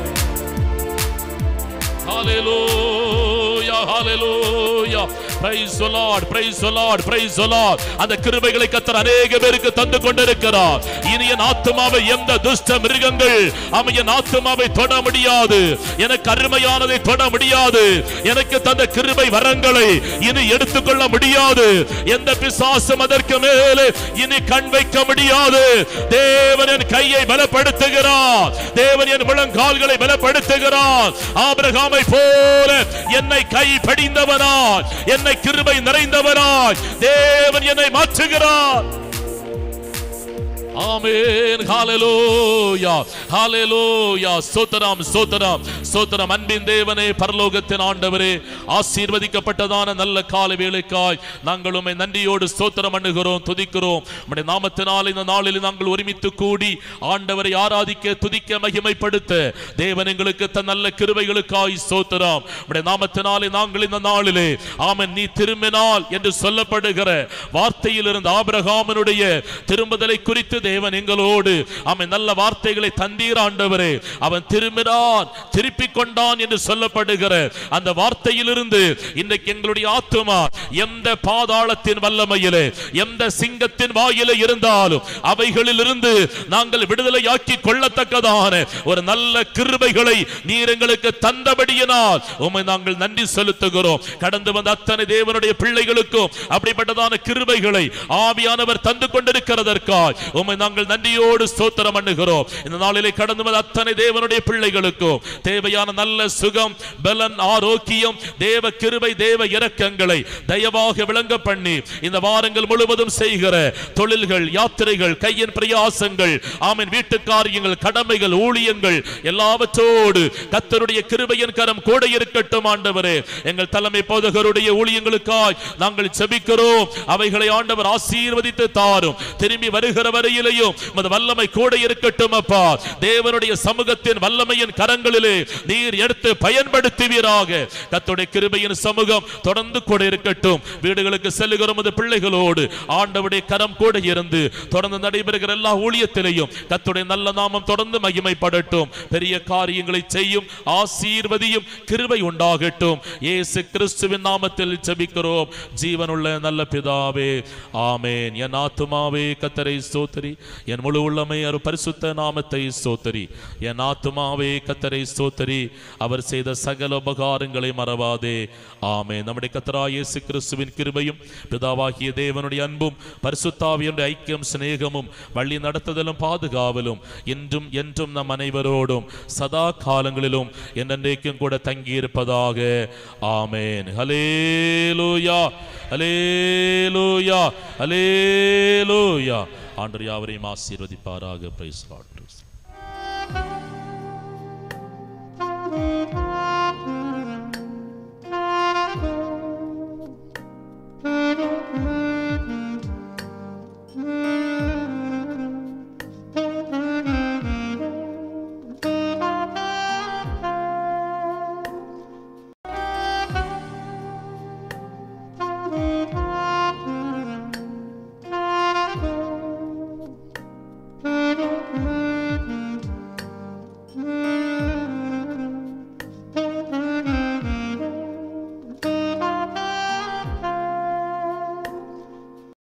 Hallelujah, hallelujah. Praise the Lord, praise the Lord, praise the Lord. அந்த கிருபைகளை கத்தர் அநேக பேருக்கு தந்து கொண்டிருக்கிறார் இனி என் ஆத்துமாவை எந்த துஷ்ட மிருகங்கள் அவன் என் ஆத்துமாவை தொட முடியாது எனக்கு அருமையானதை தொட முடியாது எனக்கு தந்த கிருபை வரங்களை இனி எடுத்துக்கொள்ள முடியாது எந்த பிசாசும் அதற்கு மேலே இனி கண் வைக்க முடியாது தேவன் என் கையை பலப்படுத்துகிறார் தேவன் என் முழங்கால்களை பலப்படுத்துகிறார் ஆபிரகாமை போல என்னை கை படிந்தவனாய் என்னை கிருபை நிறைந்தவனாய் தேவன் என்னை மாற்றுகிறார் ஆமென் ஹalleluya ஹalleluya ஸ்தோத்திரம் ஸ்தோத்திரம் ஸ்தோத்திரம் அன்பின் தேவனே பரலோகத்தின் ஆண்டவரே ஆசீர்வதிக்கப்பட்டதான நல்ல கால வேளைக்காய் நாங்கள் உம்மை நன்றியோடு ஸ்தோத்திரம் பண்ணுகிறோம் துதிக்கிறோம் உம்முடைய நாமத்தினால் இந்த நாளில் நாங்கள் ஒருமித்து கூடி ஆண்டவரை ஆராதிக்க துதிக்க மகிமைப்படுத்த தேவன் எங்களுக்கு தன் நல்ல கிருபைகளுக்காய் ஸ்தோத்திரம் உம்முடைய நாமத்தினாலே நாங்கள் இந்த நாளிலே ஆமென் நீ திரும்பினால் என்று சொல்லப்படுகிற வார்த்தையில் இருந்த ஆபிரகாமனுடைய திரும்புதலை குறித்து தேவன் எங்களோடு அவன் நல்ல வார்த்தைகளை தந்தீர் ஆண்டவரே அவன் திரும்பினான் திருப்பிக் கொண்டான் என்று சொல்லப்படுகிற அந்த வார்த்தையிலிருந்து இன்றைக்கு எங்களுடைய ஆத்துமா எந்த பாதாளத்தின் வல்லமையிலே எந்த சிங்கத்தின் வாயிலே இருந்தாலும் அவைகளிலிருந்து நாங்கள் விடுதலையாக்கி கொள்ளத்தக்கதான ஒரு நல்ல கிருபைகளை நீர் எங்களுக்கு தந்தபடியினால் உம்மை நாங்கள் நன்றி செலுத்துகிறோம் கடந்து வந்த அத்தனை தேவனுடைய பிள்ளைகளுக்கும் அப்படிப்பட்டதான கிருபைகளை ஆவியானவர் தந்து கொண்டிருக்கிறதற்காய் உம்மை நாங்கள் நன்றியோடு ஸ்தோத்திரம் பண்ணுகிறோம் இந்த நாளிலே கடந்து வந்த அத்தனை தேவனுடைய பிள்ளைகளுக்கும் தேவையான நல்ல சுகம் பலன் ஆரோக்கியம் தேவ கிருபை தேவ இரக்கங்களை தயவாக விளங்க பண்ணி இந்த வாரங்கள் முழுவதும் செய்கிற தொழில்கள் யாத்திரைகள் கையின் பிரயாசங்கள் ஆமென் வீட்டு காரியங்கள் கடமைகள் ஊழியங்கள் எல்லாவற்றோடு கத்தருடைய கிருபையின் கரம் கூட இருக்கட்டும் ஆண்டவரே எங்கள் தலைமை போதகருடைய ஊழியங்களுக்காய் நாங்கள் செபிக்கிறோம் அவைகளை ஆண்டவர் ஆசீர்வதித்து தாரும் திரும்பி வருகிற வரையிலையும் உமது வல்லமை கூட இருக்கட்டும் அப்பா தேவனுடைய சமூகத்தின் வல்லமையின் கரங்களிலே நீர் எடுத்து பயன்படுத்துவீராக கத்தருடைய கிருபையின் சமூகம் தொடர்ந்து கூட இருக்கட்டும் வீடுகளுக்கு செல்லுகிற உமது பிள்ளைகளோடு ஆண்டவருடைய கரம் கூட இருந்து தொடர்ந்து நடைபெறுகிற எல்லா ஊழியத்திலையும் கத்துடைய நல்ல நாமம் தொடர்ந்து மகிமைப்படட்டும் பெரிய காரியங்களை செய்யும் ஆசீர்வதியும் கிருபை உண்டாகட்டும் இயேசு கிறிஸ்துவின் நாமத்தில் ஜெபிக்கிறோம் ஜீவனுள்ள நல்ல பிதாவே ஆமென் என் ஆத்துமாவே கத்தரை ஸ்தோத்திரி என் முழு உள்ளமை அவர் பரிசுத்த நாமத்தை ஸ்தோத்திரி என் ஆத்துமாவே கத்தரை ஸ்தோத்திரி அவர் செய்த சகல உபகாரங்களை மறவாதே ஆமே நம்முடைய கத்தரா இயேசு கிறிஸ்துவின் கிருபையும் பிதாவாகிய தேவனுடைய அன்பும் பரிசுத்தாவியனுடைய ஐக்கியம் சிநேகமும் வழி நடத்துதலும் பாதுகாவலும் இன்றும் என்றும் நம் அனைவரோடும் சதா காலங்களிலும் என்றென்றைக்கும் கூட தங்கியிருப்பதாக ஆமேன் ஹலேலூயா ஹலேலூயா ஹலேலூயா ஆண்டவர் யாவரையும் ஆசீர்வதிப்பாராக பிரைஸ் லார்ட்